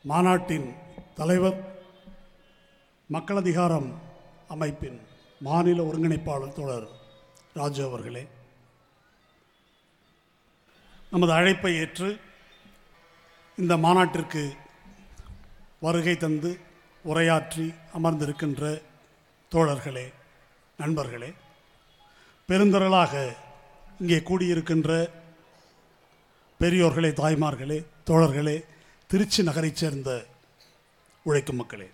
மாநாட்டின் தலைவர் மக்கள் அதிகாரம் அமைப்பின் மாநில ஒருங்கிணைப்பாளர் தோழர் ராஜு அவர்களே நமது அழைப்பை ஏற்று இந்த மாநாட்டிற்கு வருகை தந்து உரையாற்றி அமர்ந்திருக்கின்ற தோழர்களே நண்பர்களே பெருந்திரளாக இங்கே கூடியிருக்கின்ற பெரியோர்களே தாய்மார்களே தோழர்களே திருச்சி நகரைச் சேர்ந்த உழைக்கும் மக்களே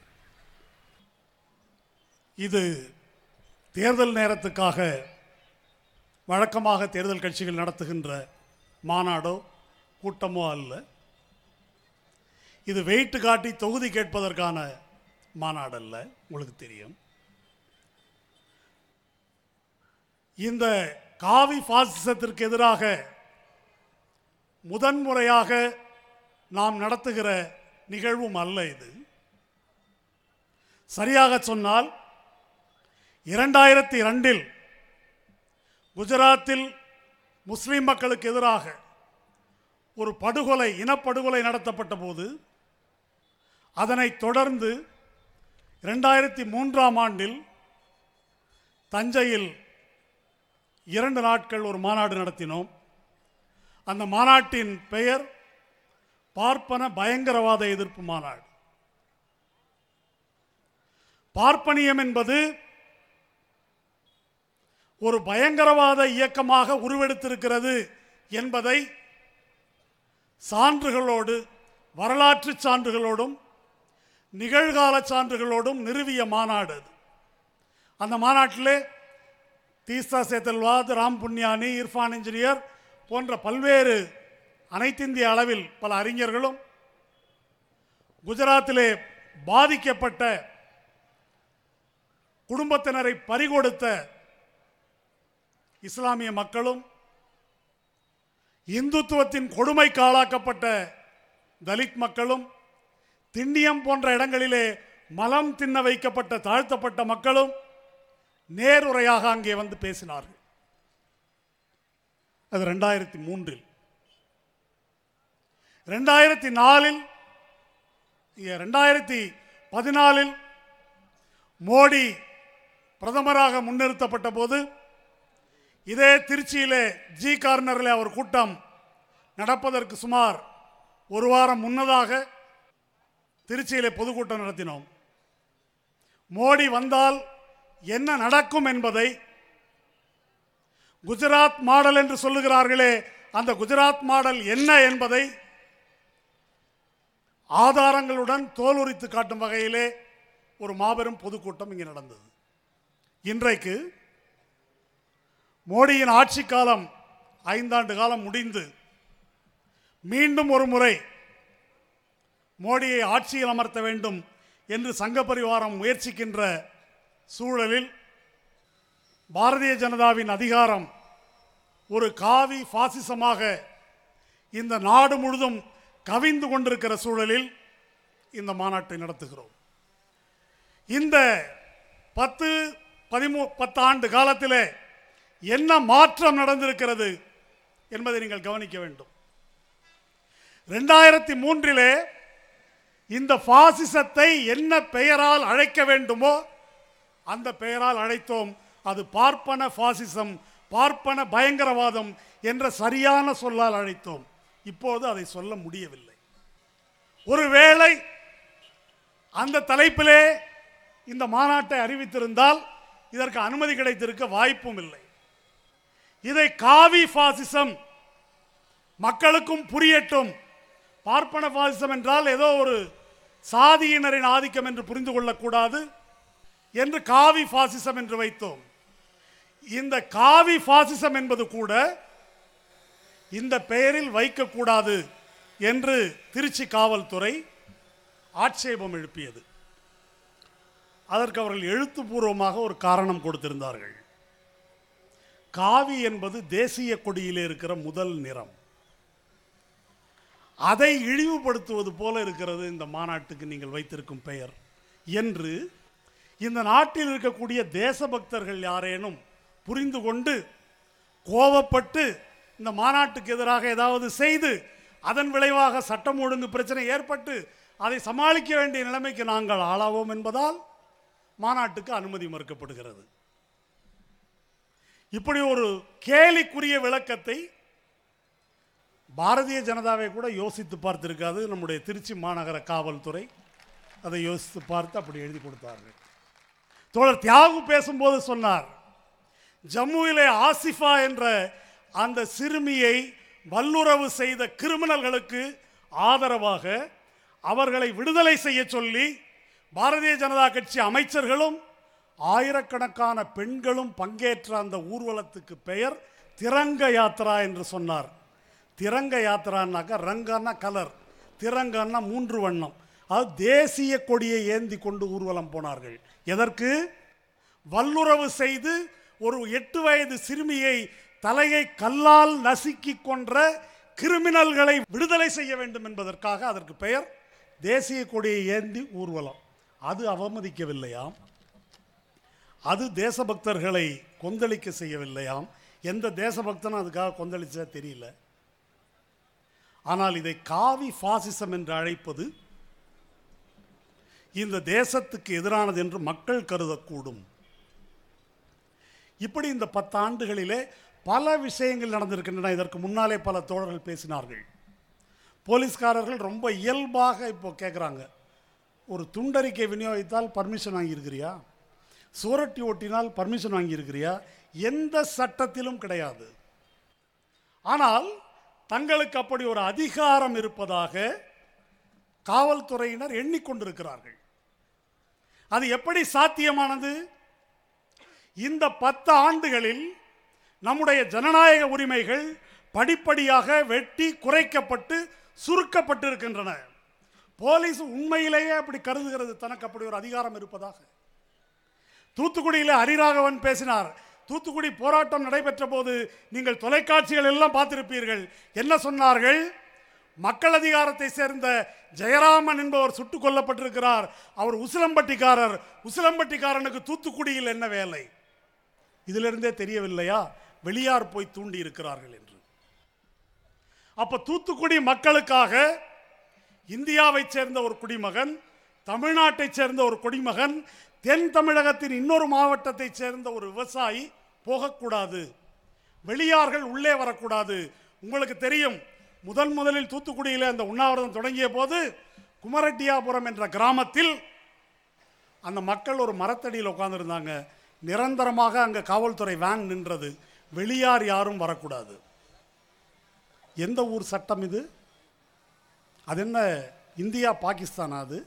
இது தேர்தல் நேரத்துக்காக வழக்கமாக தேர்தல் கட்சிகள் நடத்துகின்ற மாநாடோ கூட்டமோ அல்ல இது வெயிட்டு காட்டி தொகுதி கேட்பதற்கான மாநாடு அல்ல உங்களுக்கு தெரியும் இந்த காவி பாசிசத்திற்கு எதிராக முதன்முறையாக நாம் நடத்துகிற நிகழ்வும் அல்ல இது சரியாக சொன்னால் இரண்டாயிரத்தி இரண்டில் குஜராத்தில் முஸ்லிம் மக்களுக்கு எதிராக ஒரு படுகொலை இனப்படுகொலை நடத்தப்பட்ட போது அதனைத் தொடர்ந்து இரண்டாயிரத்தி மூன்றாம் ஆண்டில் தஞ்சையில் இரண்டு நாட்கள் ஒரு மாநாடு நடத்தினோம் அந்த மாநாட்டின் பெயர் பார்ப்பன பயங்கரவாத எதிர்ப்பு மாநாடு பார்ப்பனியம் என்பது ஒரு பயங்கரவாத இயக்கமாக உருவெடுத்திருக்கிறது என்பதை சான்றுகளோடு வரலாற்று சான்றுகளோடும் நிகழ்கால சான்றுகளோடும் நிறுவிய மாநாடு அது அந்த மாநாட்டிலே தீஸ்தா சேத்தல்வாத் ராம் புண்ணியானி இர்ஃபான் இன்ஜினியர் போன்ற பல்வேறு அனைத்திந்திய அளவில் பல அறிஞர்களும் குஜராத்திலே பாதிக்கப்பட்ட குடும்பத்தினரை பறிகொடுத்த இஸ்லாமிய மக்களும் இந்துத்துவத்தின் கொடுமைக்கு ஆளாக்கப்பட்ட தலித் மக்களும் திண்ணியம் போன்ற இடங்களிலே மலம் தின்ன வைக்கப்பட்ட தாழ்த்தப்பட்ட மக்களும் நேருரையாக அங்கே வந்து பேசினார்கள் அது ரெண்டாயிரத்தி மூன்றில் ரெண்டாயிரத்தி நாலில் ரெண்டாயிரத்தி பதினாலில் மோடி பிரதமராக முன்னிறுத்தப்பட்ட போது இதே திருச்சியிலே ஜி கார்னரில் அவர் கூட்டம் நடப்பதற்கு சுமார் ஒரு வாரம் முன்னதாக திருச்சியிலே பொதுக்கூட்டம் நடத்தினோம் மோடி வந்தால் என்ன நடக்கும் என்பதை குஜராத் மாடல் என்று சொல்லுகிறார்களே அந்த குஜராத் மாடல் என்ன என்பதை ஆதாரங்களுடன் தோலுரித்து காட்டும் வகையிலே ஒரு மாபெரும் பொதுக்கூட்டம் இங்கே நடந்தது இன்றைக்கு மோடியின் ஆட்சி காலம் ஐந்தாண்டு காலம் முடிந்து மீண்டும் ஒரு முறை மோடியை ஆட்சியில் அமர்த்த வேண்டும் என்று சங்க பரிவாரம் முயற்சிக்கின்ற சூழலில் பாரதிய ஜனதாவின் அதிகாரம் ஒரு காவி பாசிசமாக இந்த நாடு முழுதும் கவிந்து கொண்டிருக்கிற சூழலில் இந்த மாநாட்டை நடத்துகிறோம் இந்த பத்து பதிமூ பத்து ஆண்டு காலத்திலே என்ன மாற்றம் நடந்திருக்கிறது என்பதை நீங்கள் கவனிக்க வேண்டும் ரெண்டாயிரத்தி மூன்றிலே இந்த பாசிசத்தை என்ன பெயரால் அழைக்க வேண்டுமோ அந்த பெயரால் அழைத்தோம் அது பார்ப்பன பாசிசம் பார்ப்பன பயங்கரவாதம் என்ற சரியான சொல்லால் அழைத்தோம் இப்போது அதை சொல்ல முடியவில்லை ஒருவேளை அந்த தலைப்பிலே இந்த மாநாட்டை அறிவித்திருந்தால் இதற்கு அனுமதி கிடைத்திருக்க வாய்ப்பும் இல்லை இதை காவி பாசிசம் மக்களுக்கும் புரியட்டும் பார்ப்பன பாசிசம் என்றால் ஏதோ ஒரு சாதியினரின் ஆதிக்கம் என்று புரிந்து கொள்ளக்கூடாது என்று காவி பாசிசம் என்று வைத்தோம் இந்த காவி பாசிசம் என்பது கூட இந்த பெயரில் வைக்கக்கூடாது என்று திருச்சி காவல்துறை ஆட்சேபம் எழுப்பியது அதற்கு அவர்கள் எழுத்துப்பூர்வமாக ஒரு காரணம் கொடுத்திருந்தார்கள் காவி என்பது தேசிய கொடியிலே இருக்கிற முதல் நிறம் அதை இழிவுபடுத்துவது போல இருக்கிறது இந்த மாநாட்டுக்கு நீங்கள் வைத்திருக்கும் பெயர் என்று இந்த நாட்டில் இருக்கக்கூடிய தேசபக்தர்கள் யாரேனும் புரிந்து கொண்டு கோபப்பட்டு இந்த மாநாட்டுக்கு எதிராக ஏதாவது செய்து அதன் விளைவாக சட்டம் ஒழுங்கு பிரச்சனை ஏற்பட்டு அதை சமாளிக்க வேண்டிய நிலைமைக்கு நாங்கள் ஆளாவோம் என்பதால் மாநாட்டுக்கு அனுமதி மறுக்கப்படுகிறது இப்படி ஒரு கேலிக்குரிய விளக்கத்தை பாரதிய ஜனதாவை கூட யோசித்து பார்த்திருக்காது நம்முடைய திருச்சி மாநகர காவல்துறை அதை யோசித்து பார்த்து அப்படி எழுதி கொடுத்தார்கள் தோழர் தியாகு பேசும்போது சொன்னார் ஜம்முவிலே ஆசிஃபா என்ற அந்த சிறுமியை வல்லுறவு செய்த கிரிமினல்களுக்கு ஆதரவாக அவர்களை விடுதலை செய்ய சொல்லி பாரதிய ஜனதா கட்சி அமைச்சர்களும் ஆயிரக்கணக்கான பெண்களும் பங்கேற்ற அந்த ஊர்வலத்துக்கு பெயர் திரங்க யாத்ரா என்று சொன்னார் திரங்க யாத்திரான்னாக்கா ரங்கன்னா கலர் திரங்கன்னா மூன்று வண்ணம் அது தேசிய கொடியை ஏந்தி கொண்டு ஊர்வலம் போனார்கள் எதற்கு வல்லுறவு செய்து ஒரு எட்டு வயது சிறுமியை தலையை கல்லால் நசுக்கி கொன்ற கிரிமினல்களை விடுதலை செய்ய வேண்டும் என்பதற்காக அதற்கு பெயர் தேசிய கொடியை ஏந்தி ஊர்வலம் அது அவமதிக்கவில்லையாம் அது தேசபக்தர்களை கொந்தளிக்க செய்யவில்லையாம் எந்த தேசபக்தனும் அதுக்காக கொந்தளிச்சா தெரியல ஆனால் இதை காவி பாசிசம் என்று அழைப்பது இந்த தேசத்துக்கு எதிரானது என்று மக்கள் கருதக்கூடும் இப்படி இந்த பத்து ஆண்டுகளிலே பல விஷயங்கள் நடந்திருக்கின்றன இதற்கு முன்னாலே பல தோழர்கள் பேசினார்கள் போலீஸ்காரர்கள் ரொம்ப இயல்பாக இப்போ கேட்குறாங்க ஒரு துண்டறிக்கை விநியோகித்தால் பர்மிஷன் வாங்கியிருக்கிறியா சுவரொட்டி ஓட்டினால் பர்மிஷன் வாங்கியிருக்கிறியா எந்த சட்டத்திலும் கிடையாது ஆனால் தங்களுக்கு அப்படி ஒரு அதிகாரம் இருப்பதாக காவல்துறையினர் எண்ணிக்கொண்டிருக்கிறார்கள் அது எப்படி சாத்தியமானது இந்த பத்து ஆண்டுகளில் நம்முடைய ஜனநாயக உரிமைகள் படிப்படியாக வெட்டி குறைக்கப்பட்டு சுருக்கப்பட்டிருக்கின்றன போலீஸ் உண்மையிலேயே அப்படி கருதுகிறது தனக்கு அப்படி ஒரு அதிகாரம் இருப்பதாக தூத்துக்குடியில் ஹரிராகவன் பேசினார் தூத்துக்குடி போராட்டம் நடைபெற்ற போது நீங்கள் தொலைக்காட்சிகள் எல்லாம் பார்த்திருப்பீர்கள் என்ன சொன்னார்கள் மக்கள் அதிகாரத்தை சேர்ந்த ஜெயராமன் என்பவர் சுட்டுக் கொல்லப்பட்டிருக்கிறார் அவர் உசிலம்பட்டிக்காரர் உசிலம்பட்டிக்காரனுக்கு தூத்துக்குடியில் என்ன வேலை இதிலிருந்தே தெரியவில்லையா வெளியார் போய் தூண்டி இருக்கிறார்கள் என்று அப்ப தூத்துக்குடி மக்களுக்காக இந்தியாவைச் சேர்ந்த ஒரு குடிமகன் தமிழ்நாட்டைச் சேர்ந்த ஒரு குடிமகன் தென் தமிழகத்தின் இன்னொரு மாவட்டத்தைச் சேர்ந்த ஒரு விவசாயி போகக்கூடாது வெளியார்கள் உள்ளே வரக்கூடாது உங்களுக்கு தெரியும் முதன் முதலில் தூத்துக்குடியில் அந்த உண்ணாவிரதம் தொடங்கிய போது குமரட்டியாபுரம் என்ற கிராமத்தில் அந்த மக்கள் ஒரு மரத்தடியில் உட்கார்ந்திருந்தாங்க நிரந்தரமாக அங்கே காவல்துறை வேன் நின்றது வெளியார் யாரும் வரக்கூடாது எந்த ஊர் சட்டம் இது அது என்ன இந்தியா பாகிஸ்தானா அது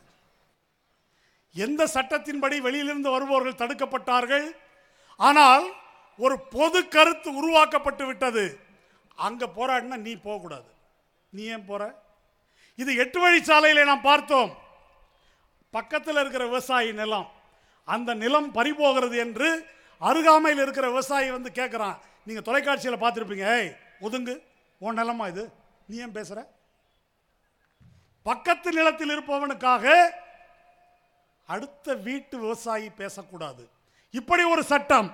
எந்த சட்டத்தின்படி வெளியிலிருந்து வருபவர்கள் தடுக்கப்பட்டார்கள் ஆனால் ஒரு பொது கருத்து உருவாக்கப்பட்டு விட்டது அங்க போராடினா நீ போகக்கூடாது நீ ஏன் போற இது எட்டு வழிச்சாலையில நாம் பார்த்தோம் பக்கத்தில் இருக்கிற விவசாயி நிலம் அந்த நிலம் பறிபோகிறது என்று அருகாமையில் இருக்கிற விவசாயி வந்து கேட்குறான் நீங்கள் தொலைக்காட்சியில் பார்த்துருப்பீங்க ஏய் ஒதுங்கு உன் நிலமா இது நீ ஏன் பேசுற பக்கத்து நிலத்தில் இருப்பவனுக்காக அடுத்த வீட்டு விவசாயி பேசக்கூடாது இப்படி ஒரு சட்டம்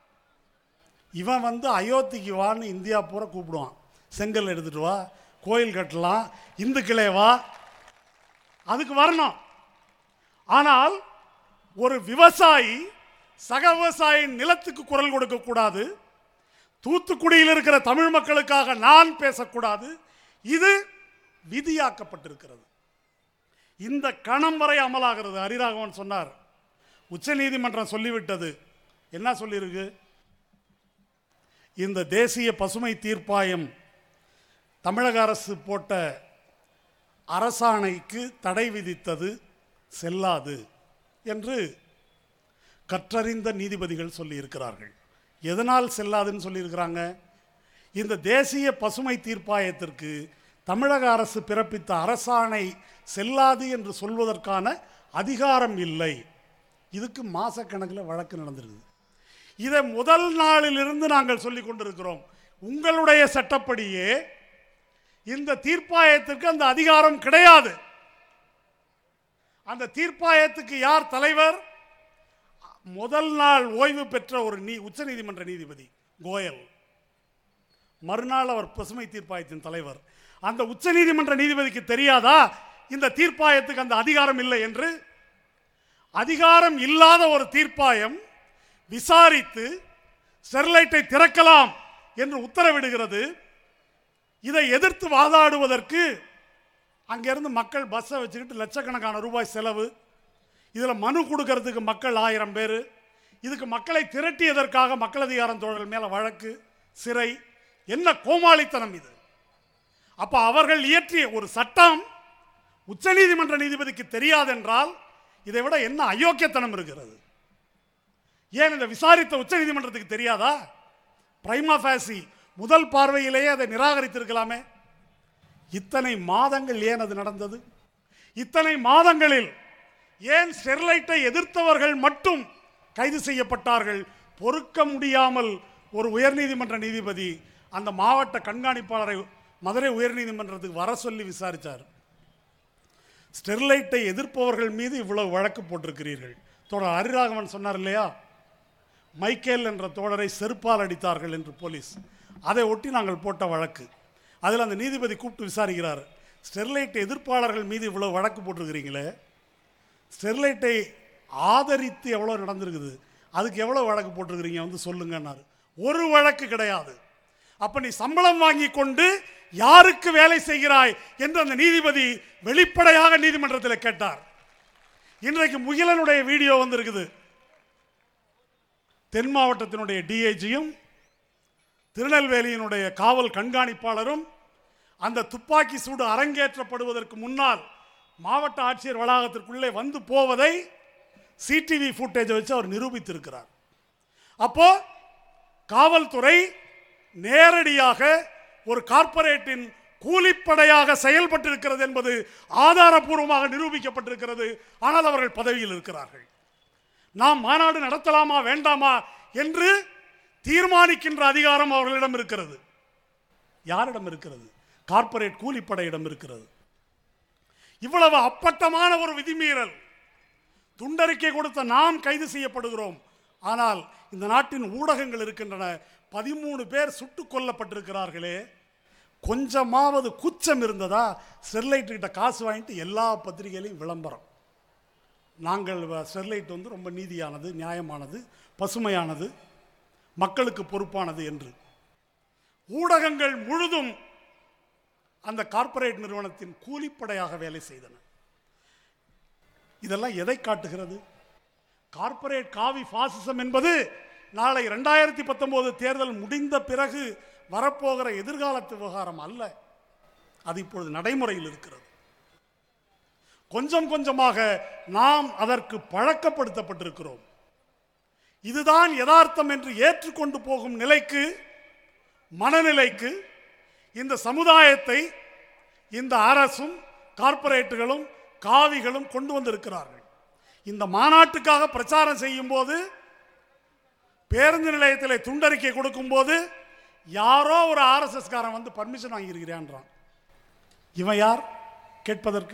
இவன் வந்து அயோத்திக்கு வான்னு இந்தியா பூரா கூப்பிடுவான் செங்கல் எடுத்துட்டு வா கோயில் கட்டலாம் இந்துக்களே வா அதுக்கு வரணும் ஆனால் ஒரு விவசாயி சக விவசாயின் நிலத்துக்கு குரல் கொடுக்கக்கூடாது தூத்துக்குடியில் இருக்கிற தமிழ் மக்களுக்காக நான் பேசக்கூடாது இது விதியாக்கப்பட்டிருக்கிறது இந்த கணம் வரை அமலாகிறது ஹரிராகவன் சொன்னார் உச்சநீதிமன்றம் சொல்லிவிட்டது என்ன சொல்லியிருக்கு இந்த தேசிய பசுமை தீர்ப்பாயம் தமிழக அரசு போட்ட அரசாணைக்கு தடை விதித்தது செல்லாது என்று கற்றறிந்த நீதிபதிகள் சொல்லியிருக்கிறார்கள் எதனால் செல்லாதுன்னு சொல்லியிருக்கிறாங்க இந்த தேசிய பசுமை தீர்ப்பாயத்திற்கு தமிழக அரசு பிறப்பித்த அரசாணை செல்லாது என்று சொல்வதற்கான அதிகாரம் இல்லை இதுக்கு மாசக்கணக்கில் வழக்கு நடந்திருக்குது இதை முதல் நாளிலிருந்து நாங்கள் சொல்லிக் கொண்டிருக்கிறோம் உங்களுடைய சட்டப்படியே இந்த தீர்ப்பாயத்திற்கு அந்த அதிகாரம் கிடையாது அந்த தீர்ப்பாயத்துக்கு யார் தலைவர் முதல் நாள் ஓய்வு பெற்ற ஒரு நீ உச்சநீதிமன்ற நீதிபதி கோயல் மறுநாள் அவர் பசுமை தீர்ப்பாயத்தின் தலைவர் அந்த உச்சநீதிமன்ற நீதிபதிக்கு தெரியாதா இந்த தீர்ப்பாயத்துக்கு அந்த அதிகாரம் இல்லை என்று அதிகாரம் இல்லாத ஒரு தீர்ப்பாயம் விசாரித்து ஸ்டெர்லைட்டை திறக்கலாம் என்று உத்தரவிடுகிறது இதை எதிர்த்து வாதாடுவதற்கு அங்கேருந்து மக்கள் பஸ்ஸை வச்சுக்கிட்டு லட்சக்கணக்கான ரூபாய் செலவு இதில் மனு கொடுக்கறதுக்கு மக்கள் ஆயிரம் பேர் இதுக்கு மக்களை திரட்டியதற்காக மக்கள் அதிகாரம் தோழர்கள் மேலே வழக்கு சிறை என்ன கோமாளித்தனம் இது அப்போ அவர்கள் இயற்றிய ஒரு சட்டம் உச்சநீதிமன்ற நீதிபதிக்கு தெரியாதென்றால் இதை விட என்ன அயோக்கியத்தனம் இருக்கிறது ஏன் இந்த விசாரித்த உச்சநீதிமன்றத்துக்கு தெரியாதா பிரைமா ஃபேசி முதல் பார்வையிலேயே அதை நிராகரித்திருக்கலாமே இத்தனை மாதங்கள் ஏன் அது நடந்தது இத்தனை மாதங்களில் ஏன் ஸ்டெர்லைட்டை எதிர்த்தவர்கள் மட்டும் கைது செய்யப்பட்டார்கள் பொறுக்க முடியாமல் ஒரு உயர்நீதிமன்ற நீதிபதி அந்த மாவட்ட கண்காணிப்பாளரை மதுரை உயர்நீதிமன்றத்துக்கு வர சொல்லி விசாரித்தார் ஸ்டெர்லைட்டை எதிர்ப்பவர்கள் மீது இவ்வளவு வழக்கு போட்டிருக்கிறீர்கள் தோழர் ஹரிராகவன் சொன்னார் இல்லையா மைக்கேல் என்ற தோழரை செருப்பால் அடித்தார்கள் என்று போலீஸ் அதை ஒட்டி நாங்கள் போட்ட வழக்கு அதில் அந்த நீதிபதி கூப்பிட்டு விசாரிக்கிறார் ஸ்டெர்லைட் எதிர்ப்பாளர்கள் மீது இவ்வளோ வழக்கு போட்டிருக்கிறீங்களே ஸ்டெர்லைட்டை ஆதரித்து எவ்வளோ நடந்திருக்குது அதுக்கு எவ்வளோ வழக்கு போட்டிருக்கிறீங்க வந்து சொல்லுங்கன்னாரு ஒரு வழக்கு கிடையாது அப்ப நீ சம்பளம் வாங்கி கொண்டு யாருக்கு வேலை செய்கிறாய் என்று அந்த நீதிபதி வெளிப்படையாக நீதிமன்றத்தில் கேட்டார் இன்றைக்கு முகிலனுடைய வீடியோ வந்திருக்குது தென் மாவட்டத்தினுடைய டிஐஜியும் திருநெல்வேலியினுடைய காவல் கண்காணிப்பாளரும் அந்த துப்பாக்கி சூடு அரங்கேற்றப்படுவதற்கு முன்னால் மாவட்ட ஆட்சியர் வளாகத்திற்குள்ளே வந்து போவதை சிடிவி ஃபுட்டேஜை வச்சு அவர் நிரூபித்திருக்கிறார் அப்போ காவல்துறை நேரடியாக ஒரு கார்ப்பரேட்டின் கூலிப்படையாக செயல்பட்டிருக்கிறது என்பது ஆதாரபூர்வமாக நிரூபிக்கப்பட்டிருக்கிறது ஆனால் அவர்கள் பதவியில் இருக்கிறார்கள் நாம் மாநாடு நடத்தலாமா வேண்டாமா என்று தீர்மானிக்கின்ற அதிகாரம் அவர்களிடம் இருக்கிறது யாரிடம் இருக்கிறது கார்ப்பரேட் கூலிப்படையிடம் இருக்கிறது இவ்வளவு அப்பட்டமான ஒரு விதிமீறல் துண்டறிக்கை கொடுத்த நாம் கைது செய்யப்படுகிறோம் ஆனால் இந்த நாட்டின் ஊடகங்கள் இருக்கின்றன பதிமூணு பேர் சுட்டுக் கொல்லப்பட்டிருக்கிறார்களே கொஞ்சமாவது குச்சம் இருந்ததா ஸ்டெர்லைட் கிட்ட காசு வாங்கிட்டு எல்லா பத்திரிகையிலையும் விளம்பரம் நாங்கள் வ- ஸ்டெர்லைட் வந்து ரொம்ப நீதியானது நியாயமானது பசுமையானது மக்களுக்கு பொறுப்பானது என்று ஊடகங்கள் முழுதும் அந்த கார்ப்பரேட் நிறுவனத்தின் கூலிப்படையாக வேலை செய்தன இதெல்லாம் எதை காட்டுகிறது கார்ப்பரேட் காவி பாசிசம் என்பது நாளை ரெண்டாயிரத்தி பத்தொன்பது தேர்தல் முடிந்த பிறகு வரப்போகிற எதிர்காலத்து விவகாரம் அல்ல அது இப்பொழுது நடைமுறையில் இருக்கிறது கொஞ்சம் கொஞ்சமாக நாம் அதற்கு பழக்கப்படுத்தப்பட்டிருக்கிறோம் இதுதான் யதார்த்தம் என்று ஏற்றுக்கொண்டு போகும் நிலைக்கு மனநிலைக்கு இந்த சமுதாயத்தை இந்த அரசும் கார்ப்பரேட்டுகளும் காவிகளும் கொண்டு வந்திருக்கிறார்கள் இந்த மாநாட்டுக்காக பிரச்சாரம் செய்யும் போது பேருந்து நிலையத்தில் துண்டறிக்கை கொடுக்கும்போது யாரோ ஒரு ஆர்எஸ்எஸ் காரன் வந்து பர்மிஷன் வாங்கியிருக்கிறான்றான் இவன் யார் கேட்பதற்கு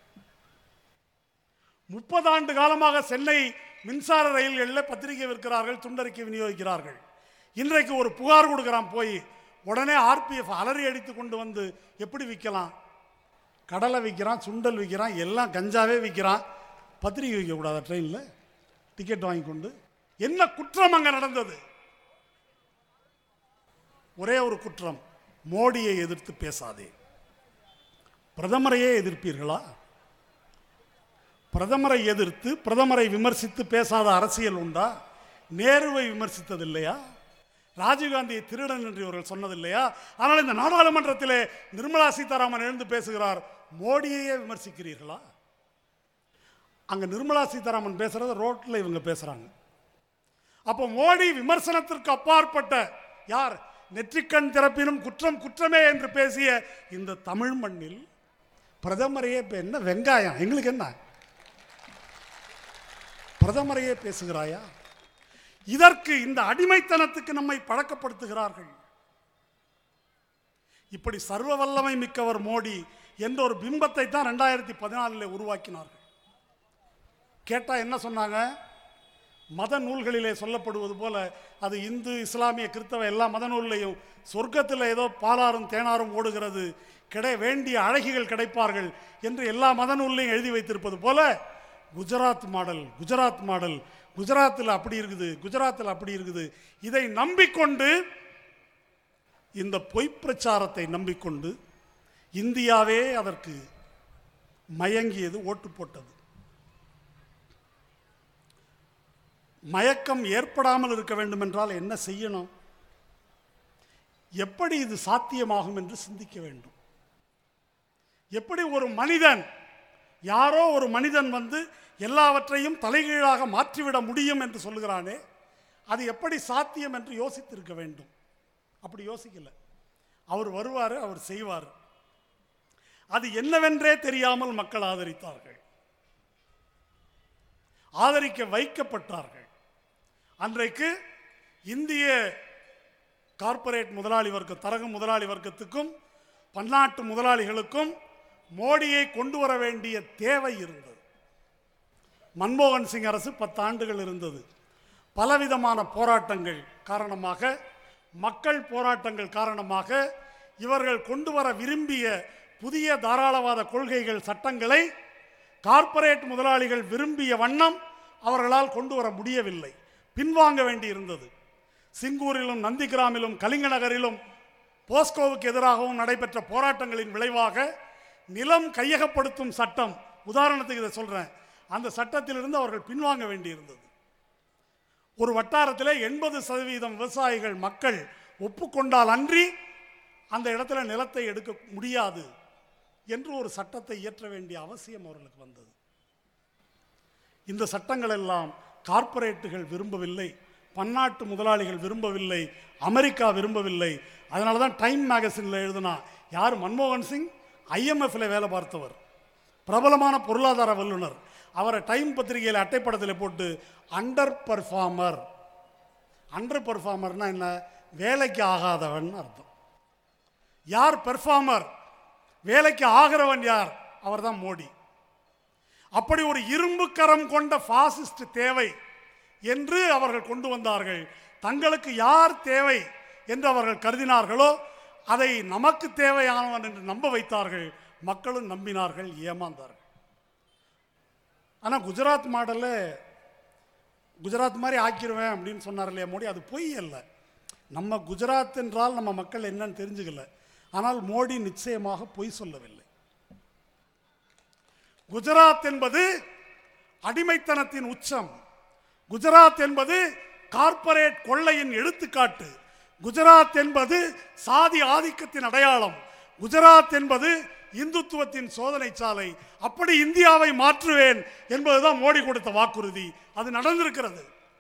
முப்பது ஆண்டு காலமாக சென்னை மின்சார ரயில்களில் பத்திரிகை விற்கிறார்கள் துண்டறிக்கை விநியோகிக்கிறார்கள் இன்றைக்கு ஒரு புகார் கொடுக்குறான் போய் உடனே ஆர்பிஎஃப் அலறி அடித்து கொண்டு வந்து எப்படி விற்கலாம் கடலை விற்கிறான் சுண்டல் விற்கிறான் எல்லாம் கஞ்சாவே விற்கிறான் பத்திரிகை விற்கக்கூடாதா ட்ரெயினில் டிக்கெட் வாங்கி கொண்டு என்ன குற்றம் அங்கே நடந்தது ஒரே ஒரு குற்றம் மோடியை எதிர்த்து பேசாதே பிரதமரையே எதிர்ப்பீர்களா பிரதமரை எதிர்த்து பிரதமரை விமர்சித்து பேசாத அரசியல் உண்டா நேருவை விமர்சித்தது இல்லையா ராஜீவ்காந்தியை திருடன் என்று இவர்கள் சொன்னதில்லையா ஆனால் இந்த நாடாளுமன்றத்திலே நிர்மலா சீதாராமன் எழுந்து பேசுகிறார் மோடியையே விமர்சிக்கிறீர்களா அங்க நிர்மலா சீதாராமன் பேசுறத ரோட்ல இவங்க பேசுறாங்க அப்போ மோடி விமர்சனத்திற்கு அப்பாற்பட்ட யார் நெற்றிக்கண் திறப்பினும் குற்றம் குற்றமே என்று பேசிய இந்த தமிழ் மண்ணில் பிரதமரையே இப்ப என்ன வெங்காயம் எங்களுக்கு என்ன பிரதமரையே பேசுகிறாயா இதற்கு இந்த அடிமைத்தனத்துக்கு நம்மை பழக்கப்படுத்துகிறார்கள் இப்படி சர்வ வல்லமை மிக்கவர் மோடி என்ற ஒரு பிம்பத்தை தான் ரெண்டாயிரத்தி பதினாலில் உருவாக்கினார்கள் கேட்டா என்ன சொன்னாங்க மத நூல்களிலே சொல்லப்படுவது போல அது இந்து இஸ்லாமிய கிறிஸ்தவ எல்லா மத நூல்லையும் சொர்க்கத்தில் ஏதோ பாலாரும் தேனாரும் ஓடுகிறது கிடை வேண்டிய அழகிகள் கிடைப்பார்கள் என்று எல்லா மத நூல்லையும் எழுதி வைத்திருப்பது போல குஜராத் மாடல் குஜராத் மாடல் குஜராத்தில் அப்படி இருக்குது குஜராத்தில் அப்படி இருக்குது இதை நம்பிக்கொண்டு இந்த பொய்ப் பிரச்சாரத்தை நம்பிக்கொண்டு இந்தியாவே அதற்கு மயங்கியது ஓட்டு போட்டது மயக்கம் ஏற்படாமல் இருக்க வேண்டும் என்றால் என்ன செய்யணும் எப்படி இது சாத்தியமாகும் என்று சிந்திக்க வேண்டும் எப்படி ஒரு மனிதன் யாரோ ஒரு மனிதன் வந்து எல்லாவற்றையும் தலைகீழாக மாற்றிவிட முடியும் என்று சொல்லுகிறானே அது எப்படி சாத்தியம் என்று யோசித்திருக்க வேண்டும் அப்படி யோசிக்கல அவர் வருவார் அவர் செய்வார் அது என்னவென்றே தெரியாமல் மக்கள் ஆதரித்தார்கள் ஆதரிக்க வைக்கப்பட்டார்கள் அன்றைக்கு இந்திய கார்ப்பரேட் முதலாளி வர்க்க தரகு முதலாளி வர்க்கத்துக்கும் பன்னாட்டு முதலாளிகளுக்கும் மோடியை கொண்டு வர வேண்டிய தேவை இருந்தது மன்மோகன் சிங் அரசு பத்தாண்டுகள் இருந்தது பலவிதமான போராட்டங்கள் காரணமாக மக்கள் போராட்டங்கள் காரணமாக இவர்கள் கொண்டு வர விரும்பிய புதிய தாராளவாத கொள்கைகள் சட்டங்களை கார்ப்பரேட் முதலாளிகள் விரும்பிய வண்ணம் அவர்களால் கொண்டு வர முடியவில்லை பின்வாங்க வேண்டியிருந்தது சிங்கூரிலும் நந்திகிராமிலும் கலிங்க நகரிலும் போஸ்கோவுக்கு எதிராகவும் நடைபெற்ற போராட்டங்களின் விளைவாக நிலம் கையகப்படுத்தும் சட்டம் உதாரணத்துக்கு இதை சொல்கிறேன் அந்த சட்டத்திலிருந்து அவர்கள் பின்வாங்க வேண்டியிருந்தது ஒரு வட்டாரத்தில் எண்பது சதவீதம் விவசாயிகள் மக்கள் ஒப்புக்கொண்டால் அன்றி அந்த இடத்துல நிலத்தை எடுக்க முடியாது என்று ஒரு சட்டத்தை இயற்ற வேண்டிய அவசியம் அவர்களுக்கு வந்தது இந்த சட்டங்கள் எல்லாம் கார்ப்பரேட்டுகள் விரும்பவில்லை பன்னாட்டு முதலாளிகள் விரும்பவில்லை அமெரிக்கா விரும்பவில்லை அதனால தான் டைம் மேகசினில் எழுதுனா யார் மன்மோகன் சிங் ஐஎம்எஃப்ல வேலை பார்த்தவர் பிரபலமான பொருளாதார வல்லுனர் அவரை டைம் பத்திரிகையில் அட்டைப்படத்தில் போட்டு அண்டர் பர்ஃபார்மர் அண்டர் பர்ஃபார்மர்னா என்ன வேலைக்கு ஆகாதவன் அர்த்தம் யார் பெர்ஃபார்மர் வேலைக்கு ஆகிறவன் யார் அவர்தான் மோடி அப்படி ஒரு இரும்பு கரம் கொண்ட பாசிஸ்ட் தேவை என்று அவர்கள் கொண்டு வந்தார்கள் தங்களுக்கு யார் தேவை என்று அவர்கள் கருதினார்களோ அதை நமக்கு தேவையானவன் என்று நம்ப வைத்தார்கள் மக்களும் நம்பினார்கள் ஏமாந்தார்கள் ஆனால் குஜராத் மாடலில் குஜராத் மாதிரி ஆக்கிடுவேன் அப்படின்னு சொன்னார் இல்லையா மோடி அது பொய் அல்ல நம்ம குஜராத் என்றால் நம்ம மக்கள் என்னன்னு தெரிஞ்சுக்கல ஆனால் மோடி நிச்சயமாக பொய் சொல்லவில்லை குஜராத் என்பது அடிமைத்தனத்தின் உச்சம் குஜராத் என்பது கார்ப்பரேட் கொள்ளையின் எடுத்துக்காட்டு குஜராத் என்பது சாதி ஆதிக்கத்தின் அடையாளம் குஜராத் என்பது இந்துத்துவத்தின் சோதனை சாலை அப்படி இந்தியாவை மாற்றுவேன் என்பதுதான் மோடி கொடுத்த வாக்குறுதி அது நடந்திருக்கிறது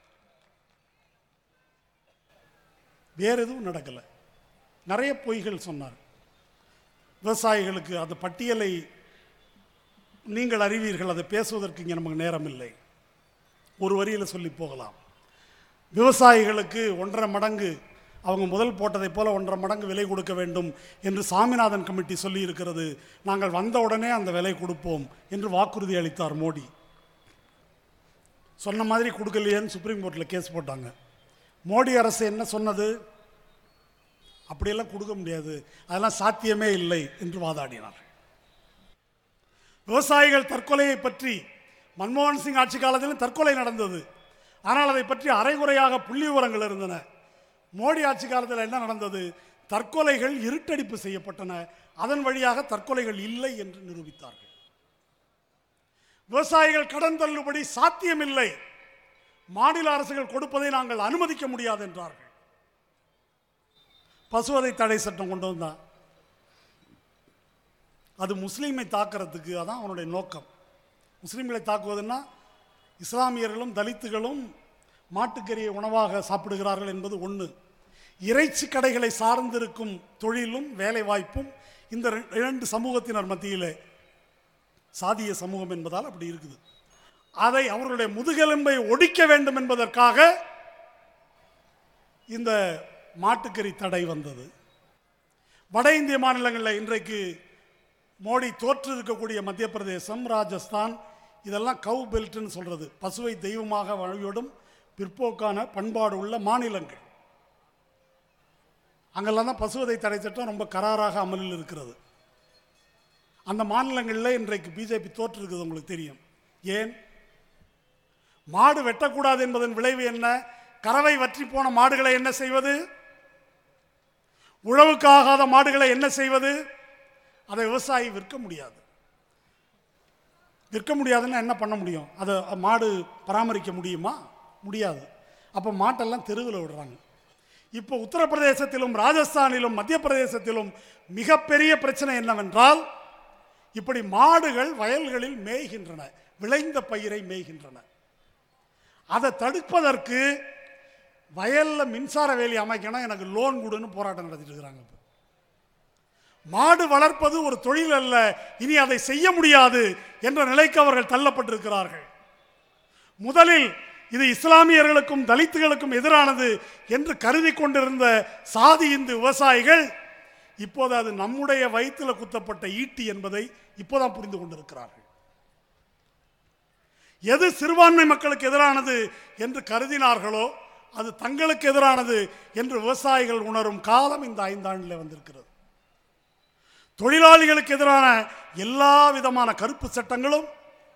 வேற எதுவும் நடக்கல நிறைய பொய்கள் சொன்னார் விவசாயிகளுக்கு அந்த பட்டியலை நீங்கள் அறிவீர்கள் அதை பேசுவதற்கு இங்கே நமக்கு நேரம் இல்லை ஒரு வரியில் சொல்லி போகலாம் விவசாயிகளுக்கு ஒன்றரை மடங்கு அவங்க முதல் போட்டதைப் போல ஒன்றரை மடங்கு விலை கொடுக்க வேண்டும் என்று சாமிநாதன் கமிட்டி சொல்லி இருக்கிறது நாங்கள் வந்த உடனே அந்த விலை கொடுப்போம் என்று வாக்குறுதி அளித்தார் மோடி சொன்ன மாதிரி கொடுக்கலையேன்னு சுப்ரீம் கோர்ட்டில் கேஸ் போட்டாங்க மோடி அரசு என்ன சொன்னது அப்படியெல்லாம் கொடுக்க முடியாது அதெல்லாம் சாத்தியமே இல்லை என்று வாதாடினார் விவசாயிகள் தற்கொலையை பற்றி மன்மோகன் சிங் ஆட்சி காலத்திலும் தற்கொலை நடந்தது ஆனால் அதை பற்றி அரைகுறையாக புள்ளி விவரங்கள் இருந்தன மோடி ஆட்சி காலத்தில் என்ன நடந்தது தற்கொலைகள் இருட்டடிப்பு செய்யப்பட்டன அதன் வழியாக தற்கொலைகள் இல்லை என்று நிரூபித்தார்கள் விவசாயிகள் கடன் தள்ளுபடி சாத்தியமில்லை மாநில அரசுகள் கொடுப்பதை நாங்கள் அனுமதிக்க முடியாது என்றார்கள் பசுவதை தடை சட்டம் கொண்டு வந்தான் அது முஸ்லீமை தாக்குறதுக்கு அதான் அவனுடைய நோக்கம் முஸ்லீம்களை தாக்குவதுன்னா இஸ்லாமியர்களும் தலித்துகளும் மாட்டுக்கறியை உணவாக சாப்பிடுகிறார்கள் என்பது ஒன்று இறைச்சி கடைகளை சார்ந்திருக்கும் தொழிலும் வேலை வாய்ப்பும் இந்த ரெ- இரண்டு சமூகத்தினர் மத்தியிலே சாதிய சமூகம் என்பதால் அப்படி இருக்குது அதை அவர்களுடைய முதுகெலும்பை ஒடிக்க வேண்டும் என்பதற்காக இந்த மாட்டுக்கறி தடை வந்தது வட இந்திய மாநிலங்களில் இன்றைக்கு மோடி தோற்று இருக்கக்கூடிய மத்திய பிரதேசம் ராஜஸ்தான் இதெல்லாம் கவ் பெல்ட்னு சொல்கிறது பசுவை தெய்வமாக வழியோடும் பிற்போக்கான பண்பாடு உள்ள மாநிலங்கள் அங்கெல்லாம் தான் பசுவதை தடை சட்டம் ரொம்ப கராராக அமலில் இருக்கிறது அந்த மாநிலங்களில் இன்றைக்கு பிஜேபி தோற்றிருக்குது உங்களுக்கு தெரியும் ஏன் மாடு வெட்டக்கூடாது என்பதன் விளைவு என்ன கறவை வற்றி போன மாடுகளை என்ன செய்வது உழவுக்கு ஆகாத மாடுகளை என்ன செய்வது அதை விவசாயி விற்க முடியாது விற்க முடியாதுன்னா என்ன பண்ண முடியும் அதை மாடு பராமரிக்க முடியுமா முடியாது அப்போ மாட்டெல்லாம் தெருவில் விடுறாங்க இப்போ உத்தரப்பிரதேசத்திலும் ராஜஸ்தானிலும் மத்திய பிரதேசத்திலும் மிகப்பெரிய பிரச்சனை என்னவென்றால் இப்படி மாடுகள் வயல்களில் மேய்கின்றன விளைந்த பயிரை மேய்கின்றன அதை தடுப்பதற்கு வயல்ல மின்சார வேலி அமைக்கணும் எனக்கு லோன் கொடுன்னு போராட்டம் நடத்திட்டு இருக்கிறாங்க இப்போ மாடு வளர்ப்பது ஒரு தொழில் அல்ல இனி அதை செய்ய முடியாது என்ற நிலைக்கு அவர்கள் தள்ளப்பட்டிருக்கிறார்கள் முதலில் இது இஸ்லாமியர்களுக்கும் தலித்துகளுக்கும் எதிரானது என்று கருதி கொண்டிருந்த சாதி இந்து விவசாயிகள் இப்போது அது நம்முடைய வயிற்றில் குத்தப்பட்ட ஈட்டி என்பதை இப்போதான் புரிந்து கொண்டிருக்கிறார்கள் எது சிறுபான்மை மக்களுக்கு எதிரானது என்று கருதினார்களோ அது தங்களுக்கு எதிரானது என்று விவசாயிகள் உணரும் காலம் இந்த ஐந்தாண்டில் வந்திருக்கிறது தொழிலாளிகளுக்கு எதிரான எல்லா விதமான கருப்பு சட்டங்களும்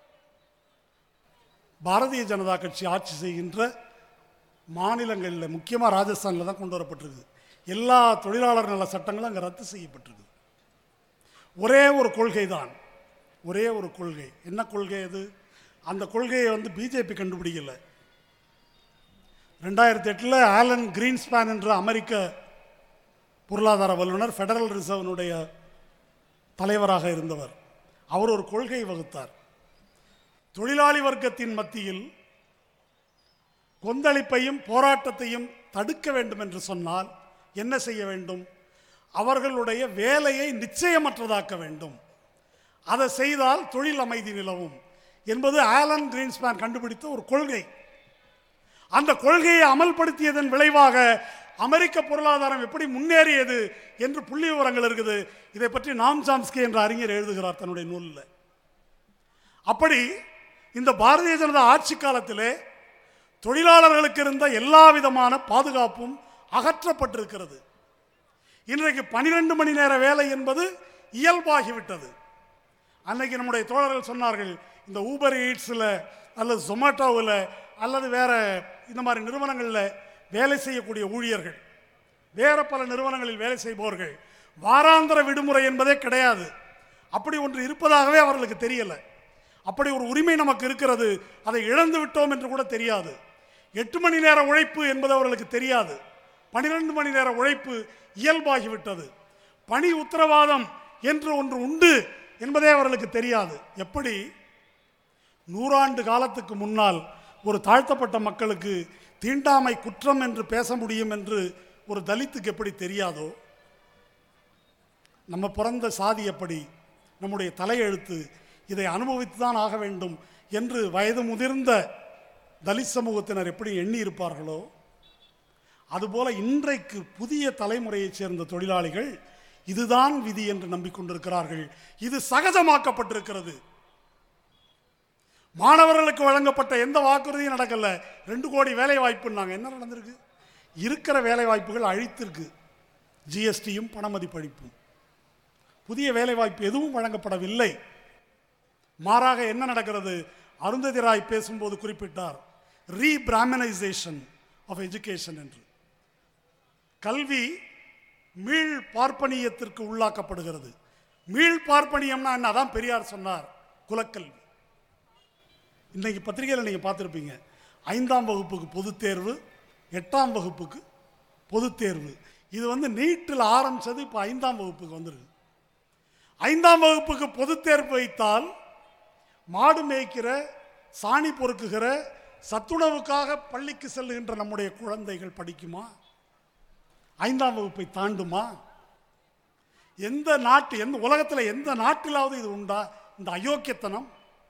பாரதிய ஜனதா கட்சி ஆட்சி செய்கின்ற மாநிலங்களில் முக்கியமாக ராஜஸ்தானில் தான் கொண்டு வரப்பட்டிருக்கு எல்லா தொழிலாளர் நல சட்டங்களும் அங்கே ரத்து செய்யப்பட்டிருக்கு ஒரே ஒரு கொள்கை தான் ஒரே ஒரு கொள்கை என்ன கொள்கை அது அந்த கொள்கையை வந்து பிஜேபி கண்டுபிடிக்கல ரெண்டாயிரத்தி எட்டில் ஆலன் கிரீன்ஸ்பேன் என்ற அமெரிக்க பொருளாதார வல்லுநர் ஃபெடரல் ரிசர்வனுடைய தலைவராக இருந்தவர் அவர் ஒரு கொள்கை வகுத்தார் தொழிலாளி வர்க்கத்தின் மத்தியில் கொந்தளிப்பையும் போராட்டத்தையும் தடுக்க வேண்டும் என்று சொன்னால் என்ன செய்ய வேண்டும் அவர்களுடைய வேலையை நிச்சயமற்றதாக்க வேண்டும் அதை செய்தால் தொழில் அமைதி நிலவும் என்பது ஆலன் கிரீன்ஸ்பேன் கண்டுபிடித்த ஒரு கொள்கை அந்த கொள்கையை அமல்படுத்தியதன் விளைவாக அமெரிக்க பொருளாதாரம் எப்படி முன்னேறியது என்று புள்ளி விவரங்கள் இருக்குது இதை பற்றி நாம் சாம்ஸ்கி என்ற அறிஞர் எழுதுகிறார் தன்னுடைய நூலில் அப்படி இந்த பாரதிய ஜனதா ஆட்சி காலத்திலே தொழிலாளர்களுக்கு இருந்த எல்லா விதமான பாதுகாப்பும் அகற்றப்பட்டிருக்கிறது இன்றைக்கு பனிரெண்டு மணி நேர வேலை என்பது இயல்பாகிவிட்டது அன்னைக்கு நம்முடைய தோழர்கள் சொன்னார்கள் இந்த ஊபர் ஈட்ஸில் அல்லது ஜொமேட்டோவில் அல்லது வேற இந்த மாதிரி நிறுவனங்களில் வேலை செய்யக்கூடிய ஊழியர்கள் வேற பல நிறுவனங்களில் வேலை செய்பவர்கள் வாராந்திர விடுமுறை என்பதே கிடையாது அப்படி ஒன்று இருப்பதாகவே அவர்களுக்கு தெரியலை அப்படி ஒரு உரிமை நமக்கு இருக்கிறது அதை இழந்து விட்டோம் என்று கூட தெரியாது எட்டு மணி நேர உழைப்பு என்பது அவர்களுக்கு தெரியாது பனிரெண்டு மணி நேர உழைப்பு இயல்பாகிவிட்டது பணி உத்தரவாதம் என்று ஒன்று உண்டு என்பதே அவர்களுக்கு தெரியாது எப்படி நூறாண்டு காலத்துக்கு முன்னால் ஒரு தாழ்த்தப்பட்ட மக்களுக்கு தீண்டாமை குற்றம் என்று பேச முடியும் என்று ஒரு தலித்துக்கு எப்படி தெரியாதோ நம்ம பிறந்த சாதி எப்படி நம்முடைய தலையெழுத்து இதை அனுபவித்து தான் ஆக வேண்டும் என்று வயது முதிர்ந்த தலித் சமூகத்தினர் எப்படி எண்ணி இருப்பார்களோ அதுபோல இன்றைக்கு புதிய தலைமுறையைச் சேர்ந்த தொழிலாளிகள் இதுதான் விதி என்று நம்பிக்கொண்டிருக்கிறார்கள் இது சகஜமாக்கப்பட்டிருக்கிறது மாணவர்களுக்கு வழங்கப்பட்ட எந்த வாக்குறுதியும் நடக்கல ரெண்டு கோடி வேலை வாய்ப்புன்னாங்க என்ன நடந்திருக்கு இருக்கிற வேலை வாய்ப்புகள் அழித்திருக்கு ஜிஎஸ்டியும் பணமதிப்பளிப்பும் புதிய வேலை வாய்ப்பு எதுவும் வழங்கப்படவில்லை மாறாக என்ன நடக்கிறது அருந்ததி ராய் பேசும்போது குறிப்பிட்டார் ரீபிராமனைசேஷன் ஆஃப் எஜுகேஷன் என்று கல்வி மீள் பார்ப்பனியத்திற்கு உள்ளாக்கப்படுகிறது மீள் பார்ப்பனியம்னா என்ன அதான் பெரியார் சொன்னார் குலக்கல்வி இன்னைக்கு பத்திரிகையில் நீங்கள் பார்த்துருப்பீங்க ஐந்தாம் வகுப்புக்கு பொதுத் தேர்வு எட்டாம் வகுப்புக்கு பொதுத் தேர்வு இது வந்து நீட்டில் ஆரம்பிச்சது இப்போ ஐந்தாம் வகுப்புக்கு வந்துருக்கு ஐந்தாம் வகுப்புக்கு பொதுத் தேர்வு வைத்தால் மாடு மேய்க்கிற சாணி பொறுக்குகிற சத்துணவுக்காக பள்ளிக்கு செல்லுகின்ற நம்முடைய குழந்தைகள் படிக்குமா ஐந்தாம் வகுப்பை தாண்டுமா எந்த நாட்டு எந்த உலகத்தில் எந்த நாட்டிலாவது இது உண்டா இந்த அயோக்கியத்தனம்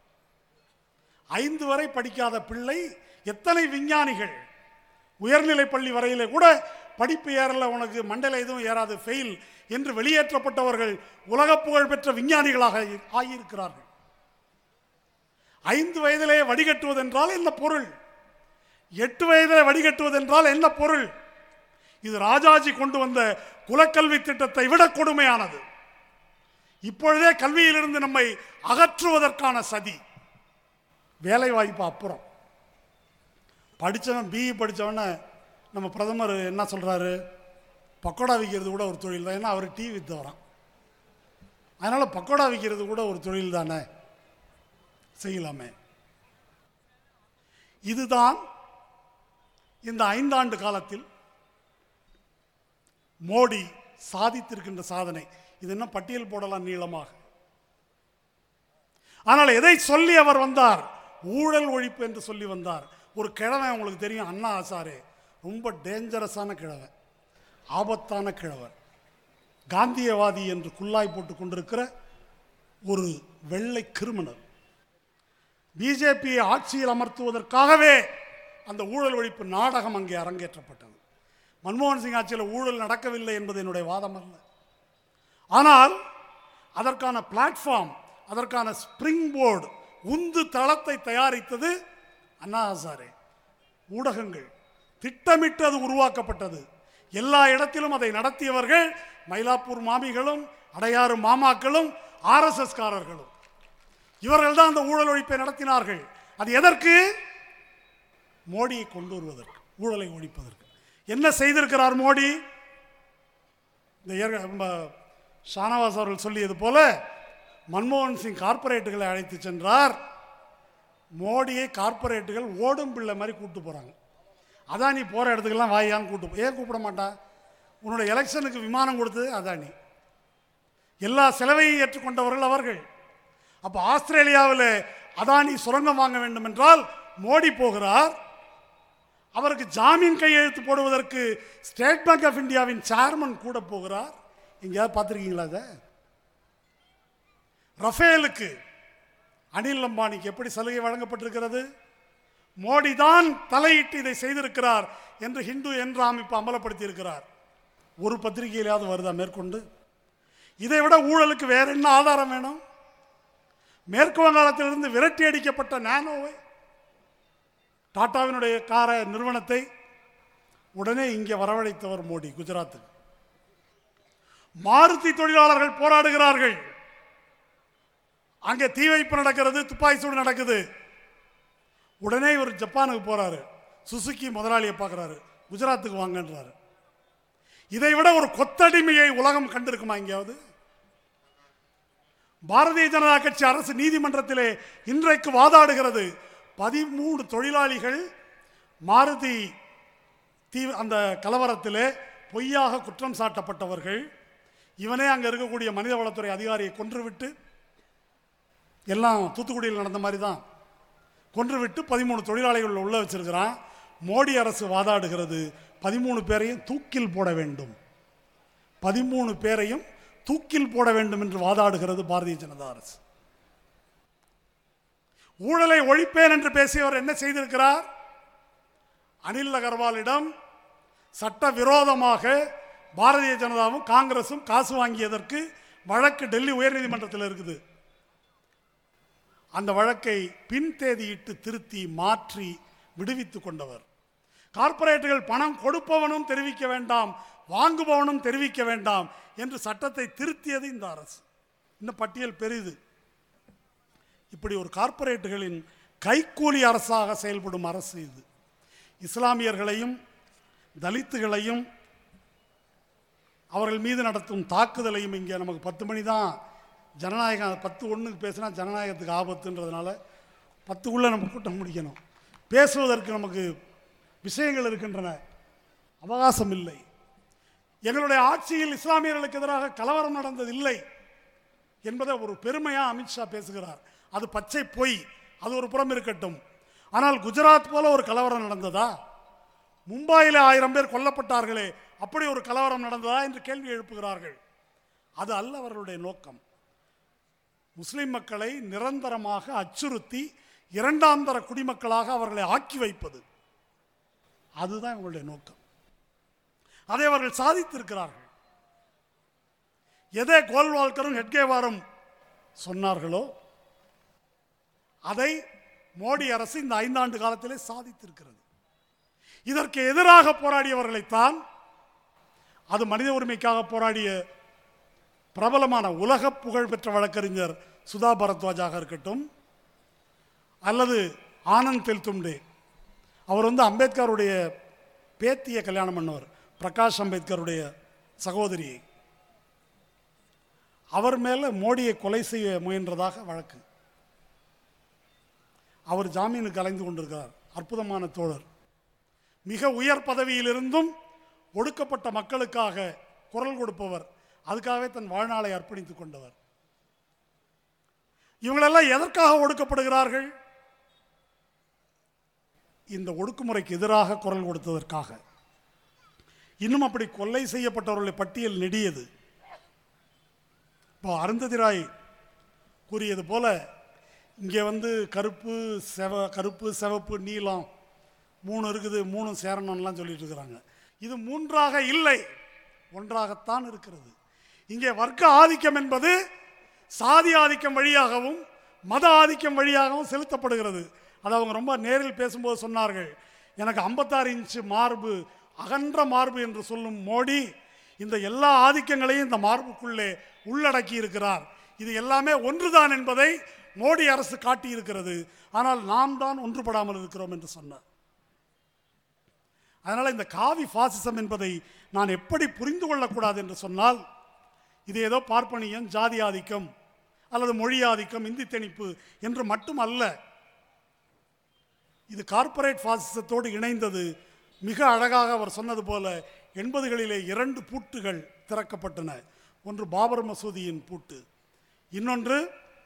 ஐந்து வரை படிக்காத பிள்ளை எத்தனை விஞ்ஞானிகள் உயர்நிலை பள்ளி வரையிலே கூட படிப்பு ஏறல உனக்கு மண்டல எதுவும் ஏறாது ஃபெயில் என்று வெளியேற்றப்பட்டவர்கள் உலக புகழ் பெற்ற விஞ்ஞானிகளாக ஆகியிருக்கிறார்கள் ஐந்து வயதிலே வடிகட்டுவதென்றால் என்ன பொருள் எட்டு வயதில் வடிகட்டுவது என்றால் என்ன பொருள் இது ராஜாஜி கொண்டு வந்த குலக்கல்வி திட்டத்தை விட கொடுமையானது இப்பொழுதே கல்வியிலிருந்து நம்மை அகற்றுவதற்கான சதி வேலை வாய்ப்பு அப்புறம் படித்தவன் பிஇ படித்தவன நம்ம பிரதமர் என்ன சொல்கிறாரு பக்கோடா விற்கிறது கூட ஒரு தொழில் தான் ஏன்னா அவர் டீ வித்து வரான் அதனால் பக்கோடா விற்கிறது கூட ஒரு தொழில் தானே செய்யலாமே இதுதான் இந்த ஐந்தாண்டு காலத்தில் மோடி சாதித்திருக்கின்ற சாதனை இது என்ன பட்டியல் போடலாம் நீளமாக ஆனால் எதை சொல்லி அவர் வந்தார் ஊழல் ஒழிப்பு என்று சொல்லி வந்தார் ஒரு கிழவன் உங்களுக்கு தெரியும் அண்ணா ஆசாரே ரொம்ப டேஞ்சரஸான கிழவன் ஆபத்தான கிழவன் காந்தியவாதி என்று குள்ளாய் போட்டு கொண்டிருக்கிற ஒரு வெள்ளை கிரிமினல் பிஜேபியை ஆட்சியில் அமர்த்துவதற்காகவே அந்த ஊழல் ஒழிப்பு நாடகம் அங்கே அரங்கேற்றப்பட்டது மன்மோகன் சிங் ஆட்சியில் ஊழல் நடக்கவில்லை என்பது என்னுடைய வாதம் அல்ல ஆனால் அதற்கான பிளாட்ஃபார்ம் அதற்கான ஸ்பிரிங் போர்டு உந்து தளத்தை தயாரித்தது அண்ணா ஹசாரே ஊடகங்கள் திட்டமிட்டு அது உருவாக்கப்பட்டது எல்லா இடத்திலும் அதை நடத்தியவர்கள் மயிலாப்பூர் மாமிகளும் அடையாறு மாமாக்களும் ஆர்எஸ்எஸ் காரர்களும் இவர்கள் தான் அந்த ஊழல் ஒழிப்பை நடத்தினார்கள் அது எதற்கு மோடியை கொண்டு வருவதற்கு ஊழலை ஒழிப்பதற்கு என்ன செய்திருக்கிறார் மோடி இந்த ஏற்க- நம்ம ஷானவாஸ் அவர்கள் சொல்லியது போல மன்மோகன் சிங் கார்ப்பரேட்டுகளை அழைத்து சென்றார் மோடியை கார்ப்பரேட்டுகள் ஓடும் பிள்ளை மாதிரி கூப்பிட்டு போகிறாங்க அதானி போகிற இடத்துக்கெல்லாம் வாயான்னு கூப்பிட்டு போ- ஏன் கூப்பிட மாட்டான் உன்னோட எலெக்ஷனுக்கு விமானம் கொடுத்தது அதானி எல்லா செலவையும் ஏற்றுக்கொண்டவர்கள் அவர்கள் அப்போ ஆஸ்திரேலியாவில் அதானி சுரங்கம் வாங்க வேண்டும் என்றால் மோடி போகிறார் அவருக்கு ஜாமீன் கையெழுத்து போடுவதற்கு ஸ்டேட் பேங்க் ஆஃப் இந்தியாவின் சேர்மன் கூட போகிறார் எங்கேயாவது பார்த்துருக்கீங்களா அதை ரஃபேலுக்கு அனில் அம்பானிக்கு எப்படி சலுகை வழங்கப்பட்டிருக்கிறது மோடி தான் தலையிட்டு இதை செய்திருக்கிறார் என்று ஹிந்து என்ற அமைப்பு அமலப்படுத்தி இருக்கிறார் ஒரு பத்திரிகையிலாவது வருதா மேற்கொண்டு இதை விட ஊழலுக்கு வேற என்ன ஆதாரம் வேணும் மேற்கு வங்காளத்திலிருந்து விரட்டி அடிக்கப்பட்ட நானோவை டாட்டாவினுடைய கார நிறுவனத்தை உடனே இங்கே வரவழைத்தவர் மோடி குஜராத்துக்கு மாருதி தொழிலாளர்கள் போராடுகிறார்கள் அங்கே தீ வைப்பு நடக்கிறது துப்பாக்கி சூடு நடக்குது உடனே இவர் ஜப்பானுக்கு போறாரு சுசுகி முதலாளியை பார்க்குறாரு குஜராத்துக்கு வாங்கன்றாரு இதை விட ஒரு கொத்தடிமையை உலகம் கண்டிருக்குமா எங்கேயாவது பாரதிய ஜனதா கட்சி அரசு நீதிமன்றத்திலே இன்றைக்கு வாதாடுகிறது பதிமூணு தொழிலாளிகள் மாருதி தீ அந்த கலவரத்திலே பொய்யாக குற்றம் சாட்டப்பட்டவர்கள் இவனே அங்கே இருக்கக்கூடிய மனிதவளத்துறை அதிகாரியை கொன்றுவிட்டு எல்லாம் தூத்துக்குடியில் நடந்த மாதிரி தான் கொன்றுவிட்டு பதிமூணு தொழிலாளிகள் உள்ள வச்சிருக்கிறான் மோடி அரசு வாதாடுகிறது பதிமூணு பேரையும் தூக்கில் போட வேண்டும் பதிமூணு பேரையும் தூக்கில் போட வேண்டும் என்று வாதாடுகிறது பாரதிய ஜனதா அரசு ஊழலை ஒழிப்பேன் என்று பேசியவர் என்ன செய்திருக்கிறார் அனில் அகர்வாலிடம் சட்ட விரோதமாக பாரதிய ஜனதாவும் காங்கிரசும் காசு வாங்கியதற்கு வழக்கு டெல்லி உயர்நீதிமன்றத்தில் இருக்குது அந்த வழக்கை பின் தேதியிட்டு திருத்தி மாற்றி விடுவித்துக் கொண்டவர் கார்ப்பரேட்டுகள் பணம் கொடுப்பவனும் தெரிவிக்க வேண்டாம் வாங்குபவனும் தெரிவிக்க வேண்டாம் என்று சட்டத்தை திருத்தியது இந்த அரசு இந்த பட்டியல் பெரிது இப்படி ஒரு கார்ப்பரேட்டுகளின் கைக்கூலி அரசாக செயல்படும் அரசு இது இஸ்லாமியர்களையும் தலித்துகளையும் அவர்கள் மீது நடத்தும் தாக்குதலையும் இங்கே நமக்கு பத்து மணி தான் ஜனநாயகம் பத்து ஒன்றுக்கு பேசினா ஜனநாயகத்துக்கு ஆபத்துன்றதுனால பத்துக்குள்ளே நம்ம கூட்டம் முடிக்கணும் பேசுவதற்கு நமக்கு விஷயங்கள் இருக்கின்றன அவகாசம் இல்லை எங்களுடைய ஆட்சியில் இஸ்லாமியர்களுக்கு எதிராக கலவரம் நடந்ததில்லை என்பதை ஒரு பெருமையாக அமித்ஷா பேசுகிறார் அது பச்சை பொய் அது ஒரு புறம் இருக்கட்டும் ஆனால் குஜராத் போல ஒரு கலவரம் நடந்ததா மும்பாயில் ஆயிரம் பேர் கொல்லப்பட்டார்களே அப்படி ஒரு கலவரம் நடந்ததா என்று கேள்வி எழுப்புகிறார்கள் அது அல்ல அவர்களுடைய நோக்கம் முஸ்லிம் மக்களை நிரந்தரமாக அச்சுறுத்தி இரண்டாம் தர குடிமக்களாக அவர்களை ஆக்கி வைப்பது அதுதான் இவங்களுடைய நோக்கம் அதை அவர்கள் சாதித்திருக்கிறார்கள் எதை கோல்வால்கரும் ஹெட்கேவாரும் சொன்னார்களோ அதை மோடி அரசு இந்த ஐந்தாண்டு காலத்திலே சாதித்திருக்கிறது இதற்கு எதிராக போராடியவர்களைத்தான் அது மனித உரிமைக்காக போராடிய பிரபலமான உலக புகழ்பெற்ற வழக்கறிஞர் சுதா பரத்வாஜாக இருக்கட்டும் அல்லது ஆனந்த் தெல்தும்டே அவர் வந்து அம்பேத்கருடைய பேத்தியை கல்யாணம் பண்ணவர் பிரகாஷ் அம்பேத்கருடைய சகோதரியை அவர் மேலே மோடியை கொலை செய்ய முயன்றதாக வழக்கு அவர் ஜாமீனுக்கு அலைந்து கொண்டிருக்கிறார் அற்புதமான தோழர் மிக உயர் பதவியிலிருந்தும் ஒடுக்கப்பட்ட மக்களுக்காக குரல் கொடுப்பவர் அதுக்காகவே தன் வாழ்நாளை அர்ப்பணித்துக் கொண்டவர் இவங்களெல்லாம் எதற்காக ஒடுக்கப்படுகிறார்கள் இந்த ஒடுக்குமுறைக்கு எதிராக குரல் கொடுத்ததற்காக இன்னும் அப்படி கொலை செய்யப்பட்டவர்களுடைய பட்டியல் நெடியது இப்போ அருந்ததி ராய் கூறியது போல இங்கே வந்து கருப்பு செவ கருப்பு சிவப்பு நீலம் மூணு இருக்குது மூணும் சேரணும்லாம் சொல்லிட்டு இருக்கிறாங்க இது மூன்றாக இல்லை ஒன்றாகத்தான் இருக்கிறது இங்கே வர்க்க ஆதிக்கம் என்பது சாதி ஆதிக்கம் வழியாகவும் மத ஆதிக்கம் வழியாகவும் செலுத்தப்படுகிறது அது அவங்க ரொம்ப நேரில் பேசும்போது சொன்னார்கள் எனக்கு ஐம்பத்தாறு இன்ச்சு மார்பு அகன்ற மார்பு என்று சொல்லும் மோடி இந்த எல்லா ஆதிக்கங்களையும் இந்த மார்புக்குள்ளே உள்ளடக்கி இருக்கிறார் இது எல்லாமே ஒன்றுதான் என்பதை மோடி அரசு காட்டியிருக்கிறது ஆனால் நாம் தான் ஒன்றுபடாமல் இருக்கிறோம் என்று சொன்னார் அதனால் இந்த காவி பாசிசம் என்பதை நான் எப்படி புரிந்து கொள்ளக்கூடாது என்று சொன்னால் இது ஏதோ பார்ப்பனியம் ஜாதி ஆதிக்கம் அல்லது மொழி ஆதிக்கம் இந்தி திணிப்பு என்று மட்டும் அல்ல இது கார்ப்பரேட் பாசிசத்தோடு இணைந்தது மிக அழகாக அவர் சொன்னது போல எண்பதுகளிலே இரண்டு பூட்டுகள் திறக்கப்பட்டன ஒன்று பாபர் மசூதியின் பூட்டு இன்னொன்று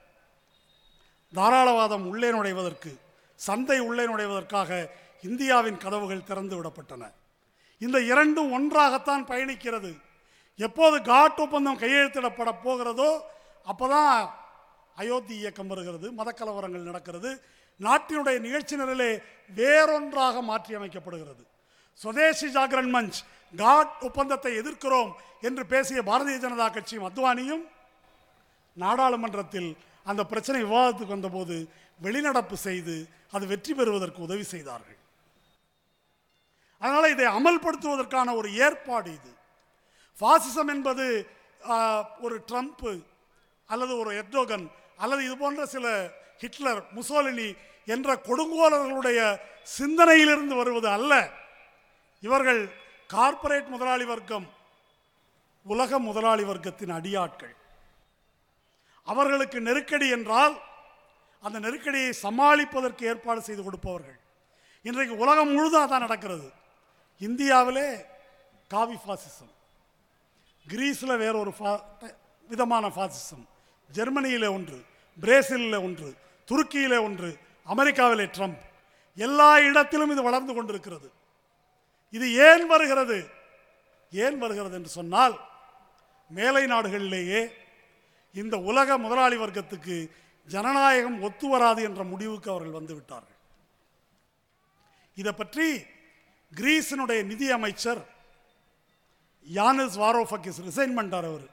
தாராளவாதம் உள்ளே நுழைவதற்கு சந்தை உள்ளே நுழைவதற்காக இந்தியாவின் கதவுகள் திறந்து விடப்பட்டன இந்த இரண்டும் ஒன்றாகத்தான் பயணிக்கிறது எப்போது காட் ஒப்பந்தம் கையெழுத்திடப்பட போகிறதோ அப்போதான் அயோத்தி இயக்கம் வருகிறது மதக்கலவரங்கள் நடக்கிறது நாட்டினுடைய நிகழ்ச்சி நிரலே வேறொன்றாக மாற்றி அமைக்கப்படுகிறது சுதேசி ஜாகரன் மஞ்ச் காட் ஒப்பந்தத்தை எதிர்க்கிறோம் என்று பேசிய பாரதிய ஜனதா கட்சியும் அத்வானியும் நாடாளுமன்றத்தில் அந்த பிரச்சனை விவாதத்துக்கு வந்தபோது வெளிநடப்பு செய்து அது வெற்றி பெறுவதற்கு உதவி செய்தார்கள் அதனால் இதை அமல்படுத்துவதற்கான ஒரு ஏற்பாடு இது பாசிசம் என்பது ஆஹ், ஒரு ட்ரம்ப் அல்லது ஒரு எர்டோகன் அல்லது இது போன்ற சில ஹிட்லர் முசோலினி என்ற கொடுங்கோலர்களுடைய சிந்தனையிலிருந்து வருவது அல்ல இவர்கள் கார்ப்பரேட் முதலாளி வர்க்கம் உலக முதலாளி வர்க்கத்தின் அடியாட்கள் அவர்களுக்கு நெருக்கடி என்றால் அந்த நெருக்கடியை சமாளிப்பதற்கு ஏற்பாடு செய்து கொடுப்பவர்கள் இன்றைக்கு உலகம் முழுதும் அதான் நடக்கிறது இந்தியாவிலே காவி பாசிசம் கிரீஸில் வேற ஒரு ஃபா- விதமான பாசிசம் ஜெர்மனியிலே ஒன்று பிரேசிலில் ஒன்று துருக்கியிலே ஒன்று அமெரிக்காவிலே ட்ரம்ப் எல்லா இடத்திலும் இது வளர்ந்து கொண்டிருக்கிறது இது ஏன் வருகிறது ஏன் வருகிறது என்று சொன்னால் மேலை நாடுகளிலேயே இந்த உலக முதலாளி வர்க்கத்துக்கு ஜனநாயகம் ஒத்து வராது என்ற முடிவுக்கு அவர்கள் வந்து விட்டார்கள் இதை பற்றி கிரீஸினுடைய நிதி அமைச்சர் யானிஸ் வாரோஃபக்கிஸ் ரிசைன் பண்ணிட்டார் அவர்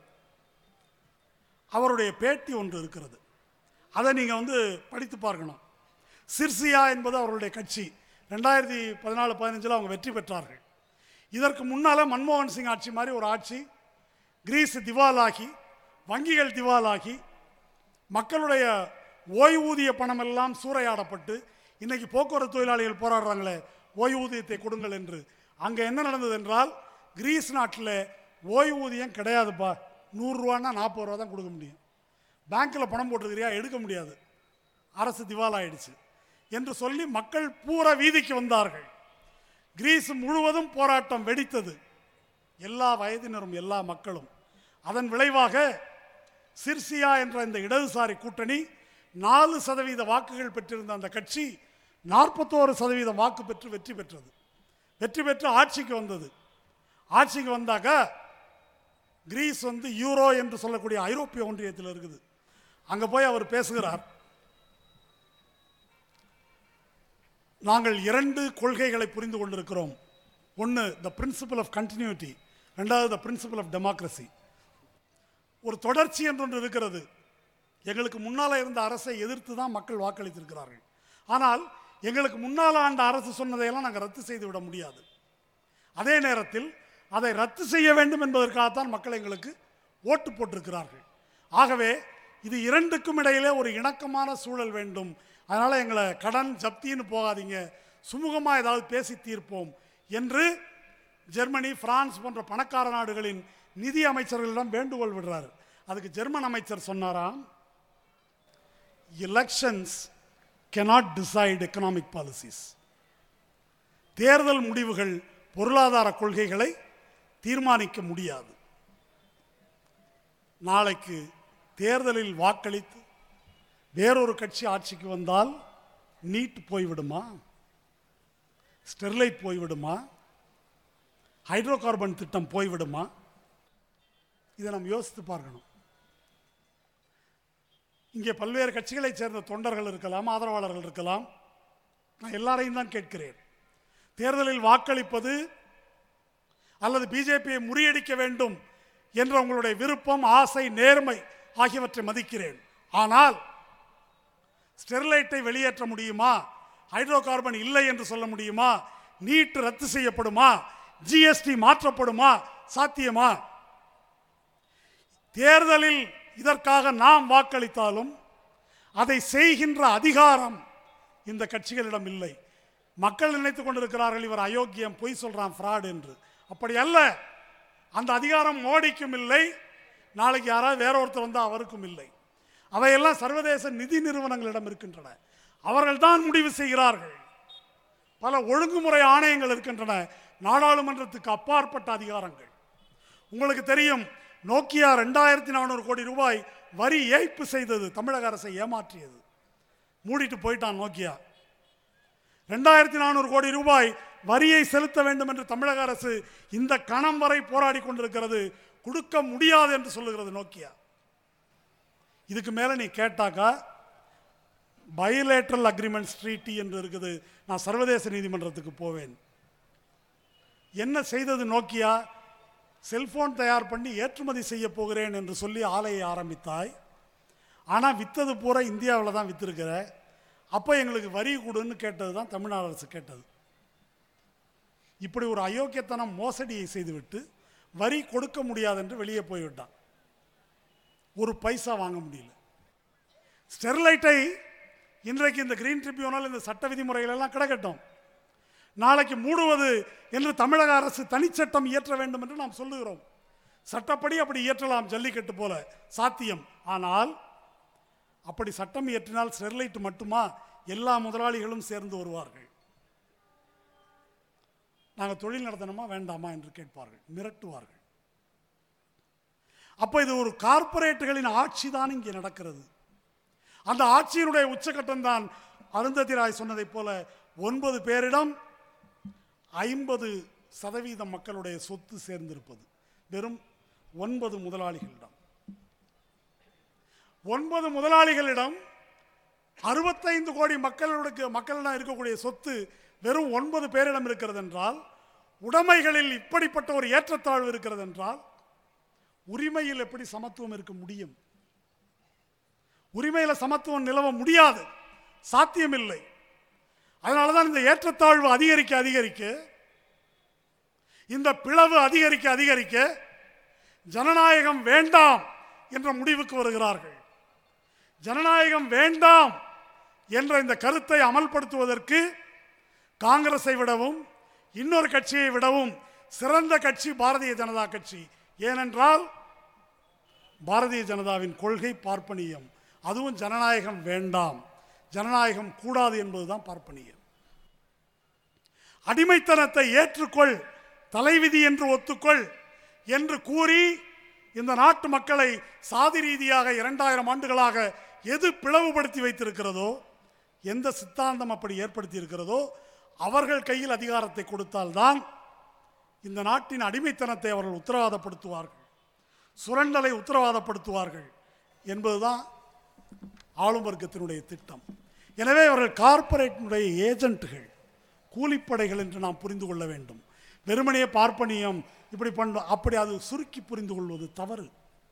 அவருடைய பேட்டி ஒன்று இருக்கிறது அதை நீங்கள் வந்து படித்து பார்க்கணும் சிர்சியா என்பது அவர்களுடைய கட்சி ரெண்டாயிரத்தி பதினாலு பதினஞ்சில் அவங்க வெற்றி பெற்றார்கள் இதற்கு முன்னால் மன்மோகன் சிங் ஆட்சி மாதிரி ஒரு ஆட்சி கிரீஸ் திவாலாகி வங்கிகள் திவாலாகி மக்களுடைய ஓய்வூதிய பணம் எல்லாம் சூறையாடப்பட்டு இன்னைக்கு போக்குவரத்து தொழிலாளிகள் போராடுறாங்களே ஓய்வூதியத்தை கொடுங்கள் என்று அங்கே என்ன நடந்தது என்றால் கிரீஸ் நாட்டில் ஓய்வூதியம் கிடையாதுப்பா நூறுரூவான்னா நாற்பது ரூபா தான் கொடுக்க முடியும் பேங்க்கில் பணம் போட்டிருக்கிறியா எடுக்க முடியாது அரசு திவாலாயிடுச்சு என்று சொல்லி மக்கள் பூரா வீதிக்கு வந்தார்கள் கிரீஸ் முழுவதும் போராட்டம் வெடித்தது எல்லா வயதினரும் எல்லா மக்களும் அதன் விளைவாக சிர்சியா என்ற இந்த இடதுசாரி கூட்டணி நாலு சதவீத வாக்குகள் பெற்றிருந்த அந்த கட்சி நாற்பத்தோரு சதவீதம் வாக்கு பெற்று வெற்றி பெற்றது வெற்றி பெற்று ஆட்சிக்கு வந்தது ஆட்சிக்கு வந்தாக்க கிரீஸ் வந்து யூரோ என்று சொல்லக்கூடிய ஐரோப்பிய ஒன்றியத்தில் இருக்குது அங்கே போய் அவர் பேசுகிறார் நாங்கள் இரண்டு கொள்கைகளை புரிந்து கொண்டிருக்கிறோம் ஒன்று த பிரின்சிபல் ஆஃப் கண்டினியூட்டி ரெண்டாவது த பிரின்சிபல் ஆஃப் டெமோக்ரஸி ஒரு தொடர்ச்சி என்று ஒன்று இருக்கிறது எங்களுக்கு முன்னால் இருந்த அரசை எதிர்த்து தான் மக்கள் வாக்களித்திருக்கிறார்கள் ஆனால் எங்களுக்கு முன்னால் ஆண்ட அரசு சொன்னதையெல்லாம் நாங்கள் ரத்து செய்து விட முடியாது அதே நேரத்தில் அதை ரத்து செய்ய வேண்டும் என்பதற்காகத்தான் மக்கள் எங்களுக்கு ஓட்டு போட்டிருக்கிறார்கள் ஆகவே இது இரண்டுக்கும் இடையிலே ஒரு இணக்கமான சூழல் வேண்டும் அதனால் எங்களை கடன் ஜப்தின்னு போகாதீங்க சுமூகமாக ஏதாவது பேசி தீர்ப்போம் என்று ஜெர்மனி பிரான்ஸ் போன்ற பணக்கார நாடுகளின் நிதி அமைச்சர்களிடம் வேண்டுகோள் விடுறாரு அதுக்கு ஜெர்மன் அமைச்சர் சொன்னாராம் elections cannot decide economic policies தேர்தல் முடிவுகள் பொருளாதார கொள்கைகளை தீர்மானிக்க முடியாது நாளைக்கு தேர்தலில் வாக்களித்து வேறொரு கட்சி ஆட்சிக்கு வந்தால் நீட் போய்விடுமா ஸ்டெர்லைட் போய்விடுமா ஹைட்ரோ கார்பன் திட்டம் போய்விடுமா இதை நாம் யோசித்து பார்க்கணும் இங்கே பல்வேறு கட்சிகளைச் சேர்ந்த தொண்டர்கள் இருக்கலாம் ஆதரவாளர்கள் இருக்கலாம் நான் எல்லாரையும் தான் கேட்கிறேன் தேர்தலில் வாக்களிப்பது அல்லது பிஜேபியை முறியடிக்க வேண்டும் என்ற உங்களுடைய விருப்பம் ஆசை நேர்மை ஆகியவற்றை மதிக்கிறேன் ஆனால் ஸ்டெர்லைட்டை வெளியேற்ற முடியுமா ஹைட்ரோ கார்பன் இல்லை என்று சொல்ல முடியுமா நீட் ரத்து செய்யப்படுமா ஜிஎஸ்டி மாற்றப்படுமா சாத்தியமா தேர்தலில் இதற்காக நாம் வாக்களித்தாலும் அதை செய்கின்ற அதிகாரம் இந்த கட்சிகளிடம் இல்லை மக்கள் நினைத்துக் கொண்டிருக்கிறார்கள் இவர் அயோக்கியம் பொய் சொல்றான் ஃப்ராட் என்று அப்படி அல்ல அந்த அதிகாரம் மோடிக்கும் இல்லை நாளைக்கு யாராவது வேற ஒருத்தர் வந்தால் அவருக்கும் இல்லை அவையெல்லாம் சர்வதேச நிதி நிறுவனங்களிடம் இருக்கின்றன அவர்கள் தான் முடிவு செய்கிறார்கள் பல ஒழுங்குமுறை ஆணையங்கள் இருக்கின்றன நாடாளுமன்றத்துக்கு அப்பாற்பட்ட அதிகாரங்கள் உங்களுக்கு தெரியும் நோக்கியா ரெண்டாயிரத்தி நானூறு கோடி ரூபாய் வரி ஏய்ப்பு செய்தது தமிழக அரசை ஏமாற்றியது மூடிட்டு போயிட்டான் நோக்கியா ரெண்டாயிரத்தி நானூறு கோடி ரூபாய் வரியை செலுத்த வேண்டும் என்று தமிழக அரசு இந்த கணம் வரை போராடி கொண்டிருக்கிறது கொடுக்க முடியாது என்று சொல்லுகிறது நோக்கியா இதுக்கு மேலே நீ கேட்டாக்கா பயோலேட்ரல் அக்ரிமெண்ட்ஸ் ட்ரீட்டி என்று இருக்குது நான் சர்வதேச நீதிமன்றத்துக்கு போவேன் என்ன செய்தது நோக்கியா செல்போன் தயார் பண்ணி ஏற்றுமதி செய்ய போகிறேன் என்று சொல்லி ஆலையை ஆரம்பித்தாய் ஆனால் வித்தது பூரா இந்தியாவில் தான் வித்திருக்கிற அப்போ எங்களுக்கு வரி கொடுன்னு கேட்டது தான் தமிழ்நாடு அரசு கேட்டது இப்படி ஒரு அயோக்கியத்தனம் மோசடியை செய்துவிட்டு வரி கொடுக்க முடியாது என்று வெளியே போய்விட்டான் ஒரு பைசா வாங்க முடியல ஸ்டெர்லைட்டை இன்றைக்கு இந்த கிரீன் ட்ரிபியூனல் இந்த சட்ட விதிமுறைகள் எல்லாம் கிடக்கட்டும் நாளைக்கு மூடுவது என்று தமிழக அரசு தனிச்சட்டம் இயற்ற வேண்டும் என்று நாம் சொல்லுகிறோம் சட்டப்படி அப்படி இயற்றலாம் ஜல்லிக்கட்டு போல சாத்தியம் ஆனால் அப்படி சட்டம் இயற்றினால் ஸ்டெர்லைட் மட்டுமா எல்லா முதலாளிகளும் சேர்ந்து வருவார்கள் நாங்கள் தொழில் நடத்தணுமா வேண்டாமா என்று கேட்பார்கள் மிரட்டுவார்கள் அப்போ இது ஒரு கார்ப்பரேட்டுகளின் ஆட்சி தான் இங்கே நடக்கிறது அந்த ஆட்சியினுடைய உச்சகட்டம் தான் அருந்ததி ராய் சொன்னதைப் போல ஒன்பது பேரிடம் ஐம்பது சதவீதம் மக்களுடைய சொத்து சேர்ந்திருப்பது வெறும் ஒன்பது முதலாளிகளிடம் ஒன்பது முதலாளிகளிடம் அறுபத்தைந்து கோடி மக்களுடைய மக்களிடம் இருக்கக்கூடிய சொத்து வெறும் ஒன்பது பேரிடம் இருக்கிறது என்றால் உடைமைகளில் இப்படிப்பட்ட ஒரு ஏற்றத்தாழ்வு இருக்கிறது என்றால் உரிமையில் எப்படி சமத்துவம் இருக்க முடியும் உரிமையில் சமத்துவம் நிலவ முடியாது சாத்தியமில்லை அதனால தான் இந்த ஏற்றத்தாழ்வு அதிகரிக்க அதிகரிக்க இந்த பிளவு அதிகரிக்க அதிகரிக்க ஜனநாயகம் வேண்டாம் என்ற முடிவுக்கு வருகிறார்கள் ஜனநாயகம் வேண்டாம் என்ற இந்த கருத்தை அமல்படுத்துவதற்கு காங்கிரஸை விடவும் இன்னொரு கட்சியை விடவும் சிறந்த கட்சி பாரதிய ஜனதா கட்சி ஏனென்றால் பாரதிய ஜனதாவின் கொள்கை பார்ப்பனியம் அதுவும் ஜனநாயகம் வேண்டாம் ஜனநாயகம் கூடாது என்பதுதான் பார்ப்பனியம் அடிமைத்தனத்தை ஏற்றுக்கொள் தலைவிதி என்று ஒத்துக்கொள் என்று கூறி இந்த நாட்டு மக்களை சாதி ரீதியாக இரண்டாயிரம் ஆண்டுகளாக எது பிளவுபடுத்தி வைத்திருக்கிறதோ எந்த சித்தாந்தம் அப்படி ஏற்படுத்தி இருக்கிறதோ அவர்கள் கையில் அதிகாரத்தை கொடுத்தால்தான் இந்த நாட்டின் அடிமைத்தனத்தை அவர்கள் உத்தரவாதப்படுத்துவார்கள் சுரண்டலை உத்தரவாதப்படுத்துவார்கள் என்பதுதான் ஆளும் வர்க்கத்தினுடைய திட்டம் எனவே அவர்கள் கார்ப்பரேட்டினுடைய ஏஜென்ட்டுகள் கூலிப்படைகள் என்று நாம் புரிந்து கொள்ள வேண்டும் வெறுமனையே பார்ப்பனியம் இப்படி பண்ண அப்படி அது சுருக்கி புரிந்து கொள்வது தவறு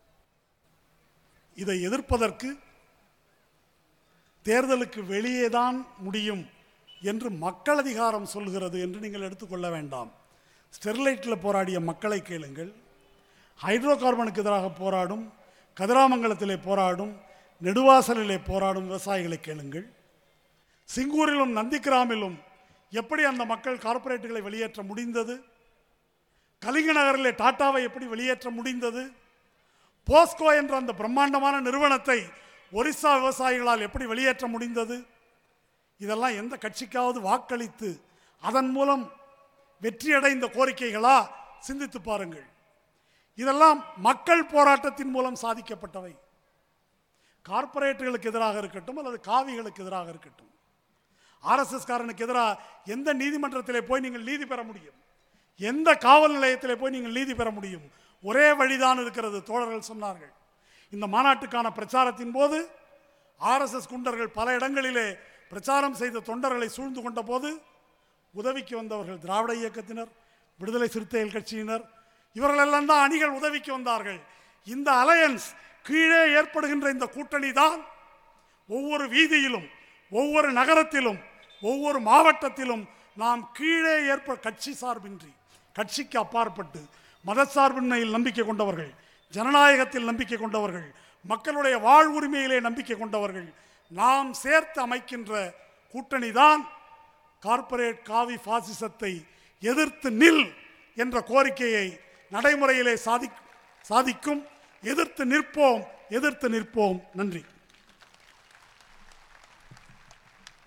இதை எதிர்ப்பதற்கு தேர்தலுக்கு வெளியே தான் முடியும் என்று மக்கள் அதிகாரம் சொல்கிறது என்று நீங்கள் எடுத்துக்கொள்ள வேண்டாம் ஸ்டெர்லைட்டில் போராடிய மக்களை கேளுங்கள் ஹைட்ரோ கார்பனுக்கு எதிராக போராடும் கதிராமங்கலத்திலே போராடும் நெடுவாசலிலே போராடும் விவசாயிகளை கேளுங்கள் சிங்கூரிலும் நந்திகிராமிலும் எப்படி அந்த மக்கள் கார்ப்பரேட்டுகளை வெளியேற்ற முடிந்தது கலிங்க நகரிலே டாட்டாவை எப்படி வெளியேற்ற முடிந்தது போஸ்கோ என்ற அந்த பிரம்மாண்டமான நிறுவனத்தை ஒரிசா விவசாயிகளால் எப்படி வெளியேற்ற முடிந்தது இதெல்லாம் எந்த கட்சிக்காவது வாக்களித்து அதன் மூலம் வெற்றியடைந்த கோரிக்கைகளா சிந்தித்து பாருங்கள் இதெல்லாம் மக்கள் போராட்டத்தின் மூலம் சாதிக்கப்பட்டவை கார்ப்பரேட்டுகளுக்கு எதிராக இருக்கட்டும் அல்லது காவிகளுக்கு எதிராக இருக்கட்டும் ஆர்எஸ்எஸ் காரனுக்கு எதிராக எந்த நீதிமன்றத்திலே போய் நீங்கள் நீதி பெற முடியும் எந்த காவல் நிலையத்திலே போய் நீங்கள் நீதி பெற முடியும் ஒரே வழிதான் இருக்கிறது தோழர்கள் சொன்னார்கள் இந்த மாநாட்டுக்கான பிரச்சாரத்தின் போது ஆர்எஸ்எஸ் குண்டர்கள் பல இடங்களிலே பிரச்சாரம் செய்த தொண்டர்களை சூழ்ந்து கொண்ட போது உதவிக்கு வந்தவர்கள் திராவிட இயக்கத்தினர் விடுதலை சிறுத்தைகள் கட்சியினர் இவர்களெல்லாம் தான் அணிகள் உதவிக்கு வந்தார்கள் இந்த அலையன்ஸ் கீழே ஏற்படுகின்ற இந்த கூட்டணி தான் ஒவ்வொரு வீதியிலும் ஒவ்வொரு நகரத்திலும் ஒவ்வொரு மாவட்டத்திலும் நாம் கீழே ஏற்ப கட்சி சார்பின்றி கட்சிக்கு அப்பாற்பட்டு மதசார்பின்மையில் நம்பிக்கை கொண்டவர்கள் ஜனநாயகத்தில் நம்பிக்கை கொண்டவர்கள் மக்களுடைய வாழ்வுரிமையிலே நம்பிக்கை கொண்டவர்கள் நாம் சேர்த்து அமைக்கின்ற கூட்டணி தான் கார்ப்பரேட் காவி பாசிசத்தை எதிர்த்து நில் என்ற கோரிக்கையை நடைமுறையிலே சாதி சாதிக்கும் எதிர்த்து நிற்போம் எதிர்த்து நிற்போம் நன்றி